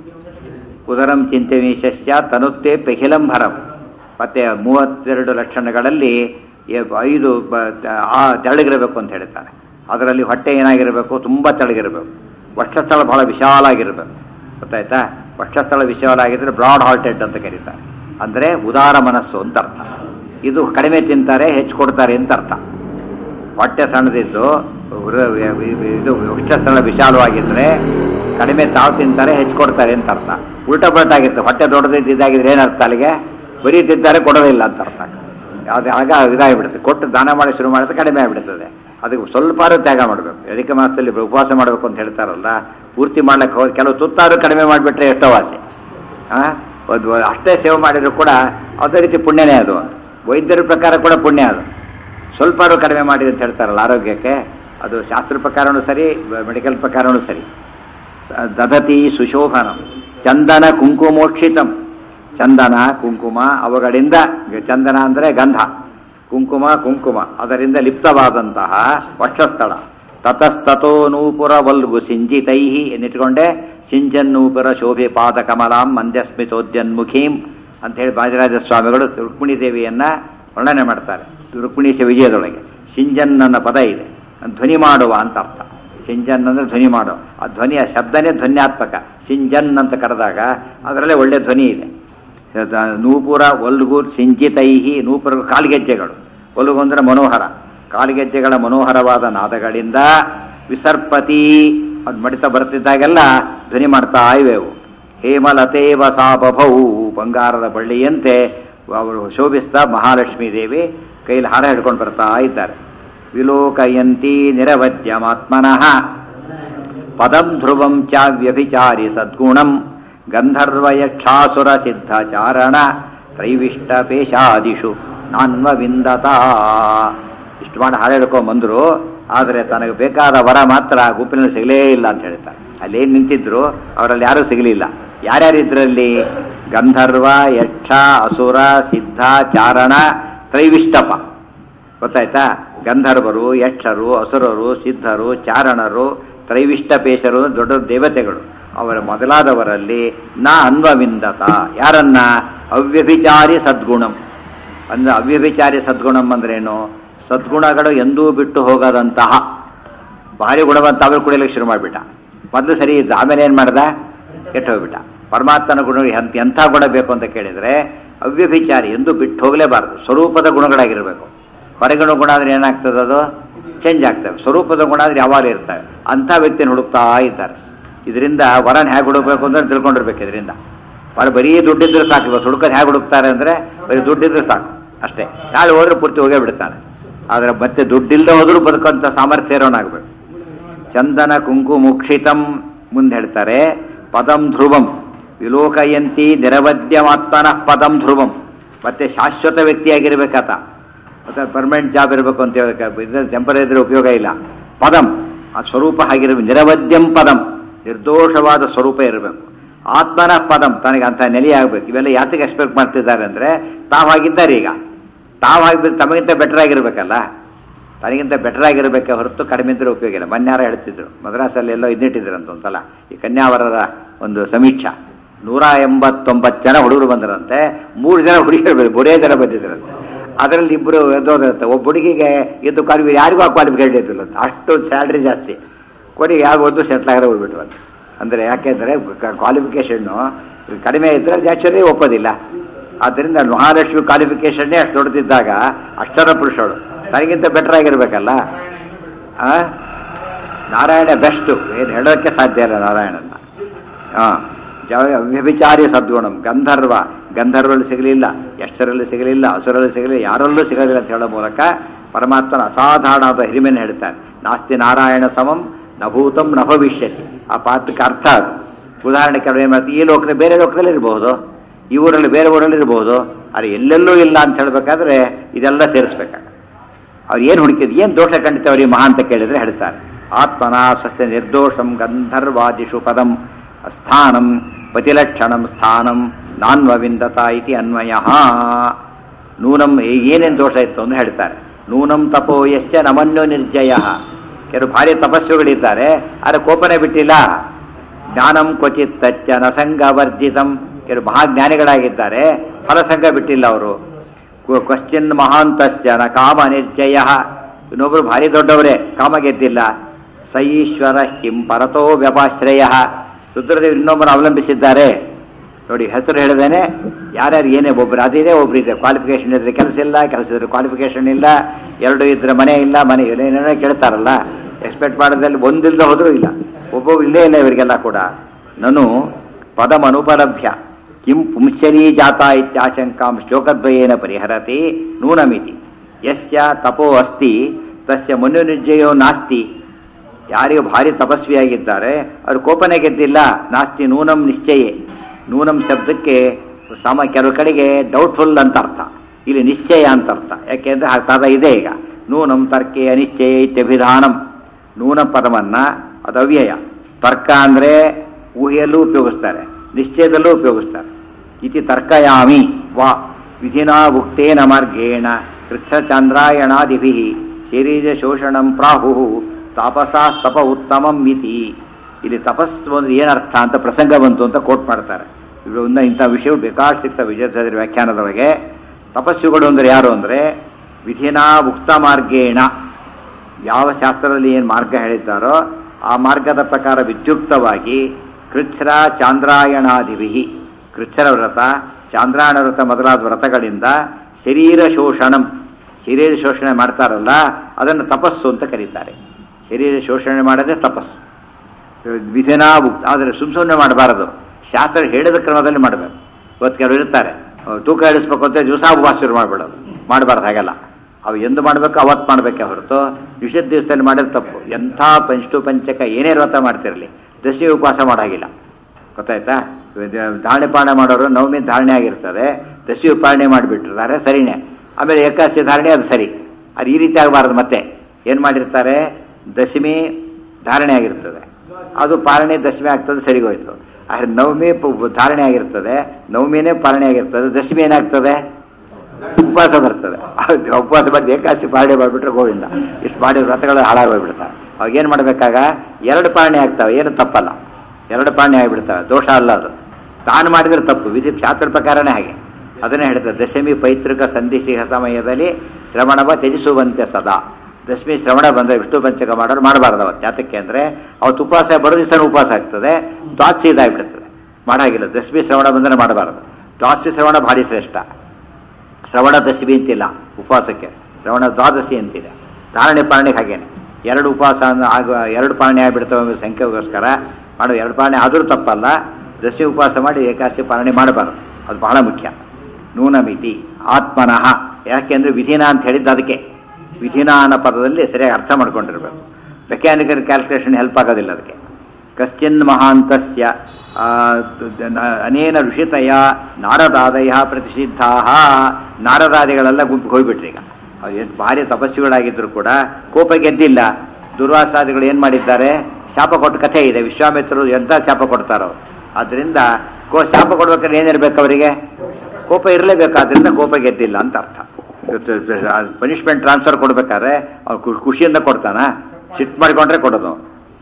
ಉದರಂ ಚಿಂತೆಮೀಶಸ್ಯ ತನುತ್ತೆ ಪೆಹಿಲಂಭರಂ ಮತ್ತೆ ಮೂವತ್ತೆರಡು ಲಕ್ಷಣಗಳಲ್ಲಿ ಎ- ಐದು ಬ- ಆ ತೆಳ್ಳಗಿರಬೇಕು ಅಂತ ಹೇಳ್ತಾರೆ ಅದರಲ್ಲಿ ಹೊಟ್ಟೆ ಏನಾಗಿರಬೇಕು ತುಂಬ ತೆಳ್ಳಗಿರಬೇಕು ವಕ್ಷಸ್ಥಳ ಬಹಳ ವಿಶಾಲ ಆಗಿರಬೇಕು ಗೊತ್ತಾಯ್ತಾ ವಕ್ಷಸ್ಥಳ ವಿಶಾಲ ಆಗಿದ್ರೆ ಬ್ರಾಡ್ ಹಾರ್ಟೆಡ್ ಅಂತ ಕರೀತಾರೆ ಅಂದರೆ ಉದಾರ ಮನಸ್ಸು ಅಂತ ಅರ್ಥ ಇದು ಕಡಿಮೆ ತಿಂತಾರೆ ಹೆಚ್ಚು ಕೊಡ್ತಾರೆ ಅಂತ ಅರ್ಥ ಹೊಟ್ಟೆ ಸಣ್ಣದಿದ್ದು ಉರ- ಇದು ವಕ್ಷಸ್ಥಳ ವಿಶಾಲವಾಗಿದ್ರೆ ಕಡಿಮೆ ತಾವು ತಿಂತಾರೆ ಹೆಚ್ಚು ಕೊಡ್ತಾರೆ ಅಂತ ಅರ್ಥ ಉಲ್ಟಾ ಪಲ್ಟಾಗಿತ್ತು ಹೊಟ್ಟೆ ದೊಡ್ಡದಿದ್ದಾಗಿದ್ರೆ ಏನರ್ಥ ಅಲ್ಲಿಗೆ ಬರೀ ತಿಂತಾರೆ ಕೊಡೋದಿಲ್ಲ ಅಂತ ಅರ್ಥ ಅದು ಆಗ ಇದಾಗಿಬಿಡುತ್ತೆ ಕೊಟ್ಟು ದಾನ ಮಾಡಿ ಶುರು ಮಾಡಿದ್ರೆ ಕಡಿಮೆ ಆಗಿಬಿಡ್ತದೆ ಅದಕ್ಕೆ ಸ್ವಲ್ಪ ತ್ಯಾಗ ಮಾಡಬೇಕು ಅಧಿಕ ಮಾಸದಲ್ಲಿ ಉಪವಾಸ ಮಾಡಬೇಕು ಅಂತ ಹೇಳ್ತಾರಲ್ಲ ಪೂರ್ತಿ ಮಾಡ್ಲಿಕ್ಕೆ ಹೋಗಿ ಕೆಲವು ತುತ್ತಾದ್ರೂ ಕಡಿಮೆ ಮಾಡಿಬಿಟ್ರೆ ಎಷ್ಟೋ ವಾಸಿ ಆ? ಒಂದು ಅಷ್ಟೇ ಸೇವೆ ಮಾಡಿದ್ರು ಕೂಡ ಅದೇ ರೀತಿ ಪುಣ್ಯನೇ ಅದು ವೈದ್ಯರ ಪ್ರಕಾರ ಕೂಡ ಪುಣ್ಯ ಅದು ಸ್ವಲ್ಪ ಕಡಿಮೆ ಮಾಡಿ ಅಂತ ಹೇಳ್ತಾರಲ್ಲ ಆರೋಗ್ಯಕ್ಕೆ ಅದು ಶಾಸ್ತ್ರ ಪ್ರಕಾರನೂ ಸರಿ ಮೆಡಿಕಲ್ ಪ್ರಕಾರನೂ ಸರಿ ಸ- ದದತಿ ಸುಶೋಭನಂ ಚಂದನ ಕುಂಕುಮೋಕ್ಷಿತಂ ಚಂದನ ಕುಂಕುಮ ಅವುಗಳಿಂದ ಚಂದನ ಅಂದರೆ ಗಂಧ ಕುಂಕುಮ ಕುಂಕುಮ ಅದರಿಂದ ಲಿಪ್ತವಾದಂತಹ ವಕ್ಷಸ್ಥಳ ತತಸ್ತತೋ ನೂಪುರ ವಲ್ಗು ಸಿಂಜಿತೈ ಎನ್ನಿಟ್ಕೊಂಡೆ ಸಿಂಜನ್ನೂಪುರ ಶೋಭೆ ಪಾದ ಕಮಲಾಂ ಮಂದ್ಯಸ್ಮಿತೋದ್ಯನ್ಮುಖೀಂ ಅಂತ ಹೇಳಿ ಬಾಜರಾಜ ಸ್ವಾಮಿಗಳು ರುಕ್ಮಿಣಿ ದೇವಿಯನ್ನ ವರ್ಣನೆ ಮಾಡ್ತಾರೆ ರುಕ್ಮಿಣೀಶ ವಿಜಯದೊಳಗೆ ಸಿಂಜನ್ ನನ್ನ ಪದ ಇದೆ ಧ್ವನಿ ಮಾಡುವ ಅಂತ ಅರ್ಥ ಸಿಂಜನ್ ಅಂದ್ರೆ ಧ್ವನಿ ಮಾಡುವ ಆ ಧ್ವನಿಯ ಶಬ್ದನೇ ಧ್ವನ್ಯಾತ್ಮಕ ಸಿಂಜನ್ ಅಂತ ಕರೆದಾಗ ಅದರಲ್ಲೇ ಒಳ್ಳೆ ಧ್ವನಿ ಇದೆ ಅದ ನೂಪುರ ಒಲ್ಗು ಸಿಂಜಿತೈಹಿ ನೂಪುರ ಕಾಲ್ಗೆಜ್ಜೆಗಳು ಒಲ್ಗು ಅಂದ್ರೆ ಮನೋಹರ ಕಾಲ್ಗೆಜ್ಜೆಗಳ ಮನೋಹರವಾದ ನಾದಗಳಿಂದ ವಿಸರ್ಪತಿ ಅದು ಮಡಿತ ಬರ್ತಿದ್ದಾಗೆಲ್ಲ ಧ್ವನಿ ಮಾಡ್ತಾ ಇವೆವು ಹೇಮಲತೇವ ಸಾಬಭೌ ಬಂಗಾರದ ಬಳ್ಳಿಯಂತೆ ಅವರು ಶೋಭಿಸ್ತಾ ಮಹಾಲಕ್ಷ್ಮೀ ದೇವಿ ಕೈಲಿ ಹಾರ ಹಿಡ್ಕೊಂಡು ಬರ್ತಾ ಇದ್ದಾರೆ ವಿಲೋಕಯಂತಿ ನಿರವದ್ಯಮಾತ್ಮನಃ ಪದಂ ಧ್ರುವಂ ಚ ವ್ಯಭಿಚಾರಿ ಸದ್ಗುಣಂ ಗಂಧರ್ವಯಕ್ಷಾಸುರ ಸಿದ್ಧಚಾರಣ ತ್ರೈವಿಷ್ಟ ಪೇಶಾದಿಷು ನಾನ್ವವಿಂದತ ಇಷ್ಟು ಮಾಡಿ ಹಾಡು ಹೇಳ್ಕೊಂಬಂದ್ರು ಆದರೆ ತನಗೆ ಬೇಕಾದ ವರ ಮಾತ್ರ ಗುಂಪಿನಲ್ಲಿ ಸಿಗಲೇ ಇಲ್ಲ ಅಂತ ಹೇಳ್ತಾರೆ ಅಲ್ಲೇನು ನಿಂತಿದ್ರು ಅವರಲ್ಲಿ ಯಾರೂ ಸಿಗಲಿಲ್ಲ ಯಾರ್ಯಾರು ಇದ್ರಲ್ಲಿ ಗಂಧರ್ವ ಯಕ್ಷ ಅಸುರ ಸಿದ್ಧ ಚಾರಣ ತ್ರೈವಿಷ್ಟಪ ಗೊತ್ತಾಯ್ತಾ ಗಂಧರ್ವರು ಯಕ್ಷರು ಅಸುರರು ಸಿದ್ಧರು ಚಾರಣರು ತ್ರೈವಿಷ್ಟಪೇಶರು ದೊಡ್ಡ ದೇವತೆಗಳು ಅವರ ಮೊದಲಾದವರಲ್ಲಿ ನಾ ಅನ್ವವಿಂದತ ಯಾರನ್ನ ಅವ್ಯಭಿಚಾರಿ ಸದ್ಗುಣಂ ಅಂದ್ರೆ ಅವ್ಯಭಿಚಾರಿ ಸದ್ಗುಣಂ ಅಂದ್ರೇನು ಸದ್ಗುಣಗಳು ಎಂದೂ ಬಿಟ್ಟು ಹೋಗದಂತಹ ಭಾರಿ ಗುಣವಂತ ಆಮೇಲೆ ಕುಡಿಯಲಿಕ್ಕೆ ಶುರು ಮಾಡಿಬಿಟ್ಟ ಮೊದಲು ಸರಿ ಇದ್ದ ಆಮೇಲೆ ಏನು ಮಾಡ್ದ ಕೆಟ್ಟು ಹೋಗ್ಬಿಟ್ಟ ಪರಮಾತ್ಮನ ಗುಣ ಎಂತ ಎಂಥ ಗುಣ ಬೇಕು ಅಂತ ಕೇಳಿದರೆ ಅವ್ಯಭಿಚಾರಿ ಎಂದು ಬಿಟ್ಟು ಹೋಗಲೇಬಾರದು ಸ್ವರೂಪದ ಗುಣಗಳಾಗಿರಬೇಕು ಹೊರಗಿನ ಗುಣ ಆದರೆ ಏನಾಗ್ತದೆ ಅದು ಚೇಂಜ್ ಆಗ್ತವೆ ಸ್ವರೂಪದ ಗುಣ ಆದರೆ ಯಾವಾಗಲೂ ಇರ್ತವೆ ಅಂಥ ವ್ಯಕ್ತಿನ ಹುಡುಕ್ತಾ ಇದ್ದಾರೆ ಇದರಿಂದ ವರನ ಹೇಗೆ ಹುಡುಕಬೇಕು ಅಂತ ತಿಳ್ಕೊಂಡಿರ್ಬೇಕು ಇದರಿಂದ ಬರ ಬರೀ ದುಡ್ಡಿದ್ರೆ ಸಾಕು ಇವತ್ತು ಹುಡುಕೋದು ಹೇಗೆ ಹುಡುಕ್ತಾರೆ ಅಂದರೆ ಬರೀ ದುಡ್ಡಿದ್ರೆ ಸಾಕು ಅಷ್ಟೇ ನಾಳೆ ಹೋದ್ರೆ ಪೂರ್ತಿ ಹೋಗೇ ಬಿಡ್ತಾನೆ ಆದರೆ ಮತ್ತೆ ದುಡ್ಡಿಲ್ಲದೆ ಹೋದ್ರೂ ಬದುಕುವಂಥ ಸಾಮರ್ಥ್ಯ ಇರೋನಾಗಬೇಕು ಚಂದನ ಕುಂಕುಮುಕ್ಷಿತಂ ಮುಂದೆ ಹೇಳ್ತಾರೆ ಪದಂ ಧ್ರುವಂ ವಿಲೋಕಯಂತಿ ನಿರವದ್ಯಮಾತ್ಮನ ಪದಂ ಧ್ರುವಂ ಮತ್ತೆ ಶಾಶ್ವತ ವ್ಯಕ್ತಿಯಾಗಿರ್ಬೇಕತ ಮತ್ತೆ ಪರ್ಮನೆಂಟ್ ಜಾಬ್ ಇರಬೇಕು ಅಂತ ಹೇಳಕ್ಕೆ ಟೆಂಪರರಿ ಇದ್ರೆ ಉಪಯೋಗ ಇಲ್ಲ ಪದಂ ಆ ಸ್ವರೂಪ ಹಾಗಿರಬೇಕು ನಿರವದ್ಯಂ ಪದಂ ನಿರ್ದೋಷವಾದ ಸ್ವರೂಪ ಇರಬೇಕು ಆತ್ಮನ ಪದಂ ತನಗೆ ಅಂತ ನೆಲೆಯಾಗಬೇಕು ಇವೆಲ್ಲ ಯಾತಕ್ಕೆ ಎಕ್ಸ್ಪೆಕ್ಟ್ ಮಾಡ್ತಿದ್ದಾರೆ ಅಂದರೆ ತಾವಾಗಿದ್ದಾರೆ ಈಗ ತಾವಾಗಿ ತಮಗಿಂತ ಬೆಟರ್ ಆಗಿರ್ಬೇಕಲ್ಲ ತನಗಿಂತ ಬೆಟರ್ ಆಗಿರಬೇಕೆ ಹೊರತು ಕಡಿಮೆ ಇದ್ರೆ ಉಪಯೋಗ ಇಲ್ಲ ಮೊನ್ಯಾರ ಹೇಳ್ತಿದ್ರು ಮದ್ರಾಸಲ್ಲಿ ಎಲ್ಲೋ ಇದ್ನಿಟ್ಟಿದ್ರಂತ ಒಂದ್ಸಲ ಈ ಕನ್ಯಾವರದ ಒಂದು ಸಮೀಕ್ಷಾ ನೂರ ಎಂಬತ್ತೊಂಬತ್ತು ಜನ ಹುಡುಗರು ಬಂದರಂತೆ ಮೂರು ಜನ ಹುಡುಗಿಯರು ಬರೇ ಜನ ಬಂದಿದ್ರಂತೆ ಅದರಲ್ಲಿ ಇಬ್ಬರು ಎದ್ದೋದಿರುತ್ತೆ ಒಬ್ಬ ಹುಡುಗಿಗೆ ಇದು ಕ್ವಾಲಿಫಿ ಯಾರಿಗೂ ಆ ಕ್ವಾಲಿಫಿಕೇಟ್ ಇದ್ದಿಲ್ಲ ಅಂತ ಅಷ್ಟು ಸ್ಯಾಲ್ರಿ ಜಾಸ್ತಿ ಕೊನೆಗೆ ಯಾವ ಒಂದು ಸೆಟ್ಲ್ ಆಗದೆ ಹೋಗ್ಬಿಟ್ರು ಅಂತ ಅಂದರೆ ಯಾಕೆಂದರೆ ಕ್ವಾಲಿಫಿಕೇಷನ್ನು ಕಡಿಮೆ ಇದ್ದರೆ ನ್ಯಾಚುರಲಿ ಒಪ್ಪೋದಿಲ್ಲ ಆದ್ದರಿಂದ ಮಹಾಲಕ್ಷ್ಮಿ ಕ್ವಾಲಿಫಿಕೇಷನ್ನೇ ಅಷ್ಟು ದೊಡ್ಡದಿದ್ದಾಗ ಅಕ್ಷರ ಪುರುಷಳು ತನಗಿಂತ ಬೆಟರ್ ಆಗಿರ್ಬೇಕಲ್ಲ ಆ? ನಾರಾಯಣ ಬೆಸ್ಟು ಏನು ಹೇಳೋಕ್ಕೆ ಸಾಧ್ಯ ಇಲ್ಲ ನಾರಾಯಣನ ಹಾಂ ಜ ವ್ಯಭಿಚಾರಿ ಸದ್ಗುಣಂ ಗಂಧರ್ವ ಗಂಧರ್ವಲ್ಲಿ ಸಿಗಲಿಲ್ಲ ಎಷ್ಟರಲ್ಲಿ ಸಿಗಲಿಲ್ಲ ಹಸುರಲ್ಲಿ ಸಿಗಲಿಲ್ಲ ಯಾರಲ್ಲೂ ಸಿಗಲಿಲ್ಲ ಅಂತ ಹೇಳೋ ಮೂಲಕ ಪರಮಾತ್ಮನ ಅಸಾಧಾರಣವಾದ ಹಿರಿಮೆಯನ್ನು ಹೇಳ್ತಾನೆ ನಾಸ್ತಿ ನಾರಾಯಣ ಸಮಂ ನಭೂತಂ ನ ಭವಿಷ್ಯತಿ ಆ ಪಾತ್ರಕ್ಕೆ ಅರ್ಥ ಅದು ಉದಾಹರಣೆ ಕೆಲವು ಏನು ಮಾಡ್ತೀವಿ ಈ ಲೋಕದಲ್ಲಿ ಬೇರೆ ಲೋಕದಲ್ಲಿ ಇರಬಹುದು ಈ ಊರಲ್ಲಿ ಬೇರೆ ಊರಲ್ಲಿ ಇರಬಹುದು ಆದರೆ ಎಲ್ಲೆಲ್ಲೂ ಇಲ್ಲ ಅಂತ ಹೇಳಬೇಕಾದ್ರೆ ಇದೆಲ್ಲ ಸೇರಿಸ್ಬೇಕಾಗ ಅವ್ರು ಏನು ಹುಡುಕಿದ್ರು ಏನು ದೋಷ ಖಂಡಿತ ಅವರಿಗೆ ಮಹಾ ಅಂತ ಕೇಳಿದ್ರೆ ಹೇಳ್ತಾರೆ ಆತ್ಮನ ಸ್ವಸ್ಥ ನಿರ್ದೋಷಂ ಗಂಧರ್ವಾದಿಷು ಪದಂ ಸ್ಥಾನಂ ಪತಿಲಕ್ಷಣಂ ಸ್ಥಾನಂ ನಾನ್ವವಿಂದತ ಇತಿ ಅನ್ವಯ ನೂನಂ ಏನೇನು ದೋಷ ಇತ್ತು ಅಂತ ಹೇಳ್ತಾರೆ ನೂನಂ ತಪೋ ಯಶ್ಚ ನಮನ್ಯೋ ನಿರ್ಜಯ ಕೆಲವು ಭಾರಿ ತಪಸ್ಸುಗಳಿದ್ದಾರೆ ಆದರೆ ಕೋಪನೆ ಬಿಟ್ಟಿಲ್ಲ ಜ್ಞಾನಂ ಕ್ವಚಿತ್ ತಚ್ಚ ನಸಂಗವರ್ಜಿತಂ ಕೆಲವು ಮಹಾಜ್ಞಾನಿಗಳಾಗಿದ್ದಾರೆ ಫಲಸಂಗ ಬಿಟ್ಟಿಲ್ಲ ಅವರು ಕ್ವಶ್ಚಿನ್ ಮಹಾಂತಸ್ಯ ನ ಕಾಮ ನಿರ್ಜಯ ಇನ್ನೊಬ್ರು ಭಾರಿ ದೊಡ್ಡವರೇ ಕಾಮ ಗೆದ್ದಿಲ್ಲ ಸ ಈಶ್ವರ ಕಿಂ ಪರತೋ ವ್ಯಪಾಶ್ರಯ ರುದ್ರದೇವ್ ಇನ್ನೊಬ್ಬರು ಅವಲಂಬಿಸಿದ್ದಾರೆ ನೋಡಿ ಹೆಸರು ಹೇಳಿದೇನೆ ಯಾರ್ಯಾರು ಏನೇ ಒಬ್ರು ಅದಿದೆ ಒಬ್ರು ಇದೆ ಕ್ವಾಲಿಫಿಕೇಶನ್ ಇದ್ರೆ ಕೆಲಸ ಇಲ್ಲ ಕೆಲಸ ಇದ್ರೆ ಕ್ವಾಲಿಫಿಕೇಶನ್ ಇಲ್ಲ ಎರಡು ಇದ್ರೆ ಮನೆ ಇಲ್ಲ ಮನೆ ಇಲ್ಲ ಏನೇನೋ ಕೇಳ್ತಾರಲ್ಲ ಎಕ್ಸ್ಪೆಕ್ಟ್ ಮಾಡೋದ್ರಲ್ಲಿ ಒಂದಿಲ್ಲದೆ ಹೋದ್ರೂ ಇಲ್ಲ ಒಬ್ಬೊಬ್ರು ಇಲ್ಲೇ ಇಲ್ಲ ಇವರಿಗೆಲ್ಲ ಕೂಡ ನಾನು ಪದಮನುಪಲಭ್ಯ ಕಿಂ ಪುಂಸರೀ ಜಾತ ಇತ್ಯಾಶಂಕಾಂ ಶ್ಲೋಕದ್ವಯೇನ ಪರಿಹರತಿ ನೂನಮಿತಿ ಯಸ್ಯ ತಪೋ ಅಸ್ತಿ ತಸ್ಯ ಮನುನಿರ್ಜಯೋ ನಾಸ್ತಿ ಯಾರಿಗೂ ಭಾರಿ ತಪಸ್ವಿಯಾಗಿದ್ದಾರೆ ಅವರು ಕೋಪನೆ ಗೆದ್ದಿಲ್ಲ ನಾಸ್ತಿ ನೂನಂ ನಿಶ್ಚಯೇ ನೂನಂ ಶಬ್ದಕ್ಕೆ ಸಮ ಕೆಲವು ಕಡೆಗೆ ಡೌಟ್ಫುಲ್ ಅಂತ ಅರ್ಥ ಇಲ್ಲಿ ನಿಶ್ಚಯ ಅಂತ ಅರ್ಥ ಯಾಕೆಂದ್ರೆ ಆ ಪದ ಇದೆ ಈಗ ನೂನಂ ತರ್ಕೆ ಅನಿಶ್ಚಯ ಇತ್ಯಭಿಧಾನಂ ನೂನ ಪದವನ್ನ ಅದು ಅವ್ಯಯ ತರ್ಕ ಅಂದರೆ ಊಹೆಯಲ್ಲೂ ಉಪಯೋಗಿಸ್ತಾರೆ ನಿಶ್ಚಯದಲ್ಲೂ ಉಪಯೋಗಿಸ್ತಾರೆ ಇತಿ ತರ್ಕಯಾಮಿ ವಾ ವಿಧಿನಾ ಉಕ್ತೇನ ಮಾರ್ಗೇಣ ಕೃಚ್ಛಚಾಂದ್ರಾಯಣಾದಿಭಿ ಶರೀರ ಶೋಷಣಂ ಪ್ರಾಹು ತಾಪಸಾಸ್ತಪ ಉತ್ತಮಂ ಮಿತಿ ಇಲ್ಲಿ ತಪಸ್ಸು ಅಂದ್ರೆ ಏನರ್ಥ ಅಂತ ಪ್ರಸಂಗ ಬಂತು ಅಂತ ಕೋಟ್ ಮಾಡ್ತಾರೆ ಇವರು ಒಂದು ಇಂಥ ವಿಷಯಗಳು ಬೇಕಾದ ಸಿಗ್ತವೆ ವಿಜಯಧ್ವಜರ ವ್ಯಾಖ್ಯಾನದೊಳಗೆ ತಪಸ್ಸುಗಳು ಅಂದರೆ ಯಾರು ಅಂದರೆ ವಿಧಿನಾ ಉಕ್ತ ಮಾರ್ಗೇಣ ಯಾವ ಶಾಸ್ತ್ರದಲ್ಲಿ ಏನು ಮಾರ್ಗ ಹೇಳಿದ್ದಾರೋ ಆ ಮಾರ್ಗದ ಪ್ರಕಾರ ವಿದ್ಯುಕ್ತವಾಗಿ ಕೃಚ್ಛ್ರ ಚಾಂದ್ರಾಯಣಾದಿಭಿ ಕೃಚ್ಛರ ವ್ರತ ಚಾಂದ್ರಾಯಣ ವ್ರತ ಮೊದಲಾದ ವ್ರತಗಳಿಂದ ಶರೀರ ಶೋಷಣಂ ಶರೀರ ಶೋಷಣೆ ಮಾಡ್ತಾರಲ್ಲ ಅದನ್ನು ತಪಸ್ಸು ಅಂತ ಕರೀತಾರೆ ಶರೀರ ಶೋಷಣೆ ಮಾಡೋದೇ ತಪಸ್ಸು ವಿಧಿನಾ ಉಕ್ತ ಆದರೆ ಸುಮ್ ಸುಮ್ಮನೆ ಮಾಡಬಾರದು ಶಾಸ್ತ್ರ ಹೇಳಿದ ಕ್ರಮದಲ್ಲಿ ಮಾಡಬೇಕು ಇವತ್ತು ಕೆಲವರು ಇರ್ತಾರೆ ಅವ್ರು ತೂಕ ಇಳಿಸ್ಬೇಕು ಅಂತ ದಿವಸ ಉಪವಾಸ ಶುರು ಮಾಡಿಬಿಡೋದು ಮಾಡಬಾರ್ದು ಹಾಗೆಲ್ಲ ಅವು ಎಂದು ಮಾಡಬೇಕು ಅವತ್ತು ಮಾಡಬೇಕೆ ಹೊರತು ನಿಷಿದ್ಧ ದಿವಸದಲ್ಲಿ ಮಾಡಿದ್ರೆ ತಪ್ಪು ಎಂಥ ಪಂಚು ಪಂಚಕ ಏನೇ ವ್ರತ ಮಾಡ್ತಿರಲಿ ದಶಮಿ ಉಪವಾಸ ಮಾಡಾಗಿಲ್ಲ ಗೊತ್ತಾಯ್ತಾ ಧಾರಣೆ ಪಾಣ ಮಾಡೋರು ನವಮಿ ಧಾರಣೆ ಆಗಿರ್ತದೆ ದಶಮಿ ಪಾಲನೆ ಮಾಡಿಬಿಟ್ಟಿರ್ತಾರೆ ಸರಿನೇ ಆಮೇಲೆ ಏಕಾದಶಿ ಧಾರಣೆ ಅದು ಸರಿ ಅದು ಈ ರೀತಿ ಆಗಬಾರ್ದು ಮತ್ತೆ ಏನು ಮಾಡಿರ್ತಾರೆ ದಶಮಿ ಧಾರಣೆ ಆಗಿರ್ತದೆ ಅದು ಪಾಲನೆ ದಶಮಿ ಆಗ್ತದೆ ಸರಿಗೋಯ್ತು ಆದ್ರೆ ನವಮಿ ಪ- ಧಾರಣೆ ಆಗಿರ್ತದೆ ನವಮಿನೇ ಪಾಲನೆ ಆಗಿರ್ತದೆ ದಶಮಿ ಏನಾಗ್ತದೆ ಉಪವಾಸ ಬರ್ತದೆ ಅದು ಉಪವಾಸ ಬಂದು ಏಕಾಸಿ ಪಾಲನೆ ಮಾಡಿಬಿಟ್ರೆ ಗೋವಿಂದ ಇಷ್ಟು ಮಾಡಿದ ವ್ರತಗಳು ಹಾಳಾಗೋಗ್ಬಿಡ್ತಾರೆ ಅವಾಗ ಏನು ಮಾಡಬೇಕಾಗ ಎರಡು ಪಾಲನೆ ಆಗ್ತವೆ ಏನು ತಪ್ಪಲ್ಲ ಎರಡು ಪಾಲನೆ ಆಗಿಬಿಡ್ತವೆ ದೋಷ ಅಲ್ಲ ಅದು ತಾನು ಮಾಡಿದ್ರೆ ತಪ್ಪು ವಿಧಿ ಶಾಸ್ತ್ರ ಪ್ರಕಾರನೇ ಹಾಗೆ ಅದನ್ನೇ ಹೇಳ್ತಾರೆ ದಶಮಿ ಪೈತೃಕ ಸಂಧಿಸಿಹ ಸಮಯದಲ್ಲಿ ಶ್ರವಣವ ತ್ಯಜಿಸುವಂತೆ ಸದಾ ದಶಮಿ ಶ್ರವಣ ಬಂದರೆ ವಿಷ್ಣು ಪಂಚಕ ಮಾಡೋರು ಮಾಡಬಾರ್ದು ಅವತ್ತು ಯಾತಕ್ಕೆ ಅಂದರೆ ಅವತ್ತು ಉಪವಾಸ ಬರೋ ದಿವಸ ಉಪವಾಸ ಆಗ್ತದೆ ದ್ವಾದಶಿ ಇದಾಗ್ಬಿಡ್ತದೆ ಮಾಡಾಗಿಲ್ಲ ದಶಮಿ ಶ್ರವಣ ಬಂದರೆ ಮಾಡಬಾರದು ದ್ವಾದಶಿ ಶ್ರವಣ ಭಾರಿ ಶ್ರೇಷ್ಠ ಶ್ರವಣ ದಶಮಿ ಅಂತಿಲ್ಲ ಉಪವಾಸಕ್ಕೆ ಶ್ರವಣ ದ್ವಾದಶಿ ಅಂತಿದೆ ಧಾರಣೆ ಪಾಲನೆಗೆ ಹಾಗೇನೆ ಎರಡು ಉಪವಾಸ ಅನ್ನ- ಆಗ ಎರಡು ಪಾಲನೆ ಆಗಿಬಿಡ್ತವೆ ಅನ್ನೋ ಸಂಖ್ಯೆಗೋಸ್ಕರ ಮಾಡೋ ಎರಡು ಪಾಲನೆ ಆದರೂ ತಪ್ಪಲ್ಲ ದಶಮಿ ಉಪವಾಸ ಮಾಡಿ ಏಕಾಸಿ ಪಾಲನೆ ಮಾಡಬಾರದು ಅದು ಬಹಳ ಮುಖ್ಯ ನೂನಮಿತಿ ಆತ್ಮನಃ ಯಾಕೆಂದ್ರೆ ವಿಧಿನ ಅಂತ ಹೇಳಿದ್ದು ಅದಕ್ಕೆ ವಿಧಿನ ಅನ್ನೋ ಪದದಲ್ಲಿ ಸರಿಯಾಗಿ ಅರ್ಥ ಮಾಡ್ಕೊಂಡಿರ್ಬೇಕು ಮೆಕ್ಯಾನಿಕಲ್ ಕ್ಯಾಲ್ಕುಲೇಷನ್ ಹೆಲ್ಪ್ ಆಗೋದಿಲ್ಲ ಅದಕ್ಕೆ ಕಶ್ಚಿನ್ ಮಹಾಂತಸ್ಯ ಆ, ನ- ಅನೇನ ಋಷಿತಯ ನಾರದಾದಯ ಪ್ರತಿಷಿದ್ಧಾ ನಾರದಾದಿಗಳೆಲ್ಲ ಗುಂಪಿಗೆ ಹೋಗ್ಬಿಟ್ರಿ ಈಗ ಅವ್ರು ಎಷ್ಟು ಭಾರಿ ತಪಸ್ವಿಗಳಾಗಿದ್ರು ಕೂಡ ಕೋಪ ಗೆದ್ದಿಲ್ಲ ದುರ್ವಾಸಾದಿಗಳು ಏನು ಮಾಡಿದ್ದಾರೆ ಶಾಪ ಕೊಟ್ಟ ಕಥೆ ಇದೆ ವಿಶ್ವಾಮಿತ್ರರು ಎಂಥ ಶಾಪ ಕೊಡ್ತಾರೋ ಅದರಿಂದ ಕೋ ಶಾಪ ಕೊಡ್ಬೇಕಾದ್ರೆ ಏನಿರ್ಬೇಕು ಅವರಿಗೆ ಕೋಪ ಇರಲೇಬೇಕು ಅದರಿಂದ ಕೋಪ ಗೆದ್ದಿಲ್ಲ ಅಂತ ಅರ್ಥ ಪನಿಷ್ಮೆಂಟ್ ಟ್ರಾನ್ಸ್ಫರ್ ಕೊಡ್ಬೇಕಾದ್ರೆ ಅವ್ರು ಖು- ಖುಷಿಯಿಂದ ಕೊಡ್ತಾನ ಸಿಟ್ಟು ಮಾಡಿಕೊಂಡ್ರೆ ಕೊಡೋದು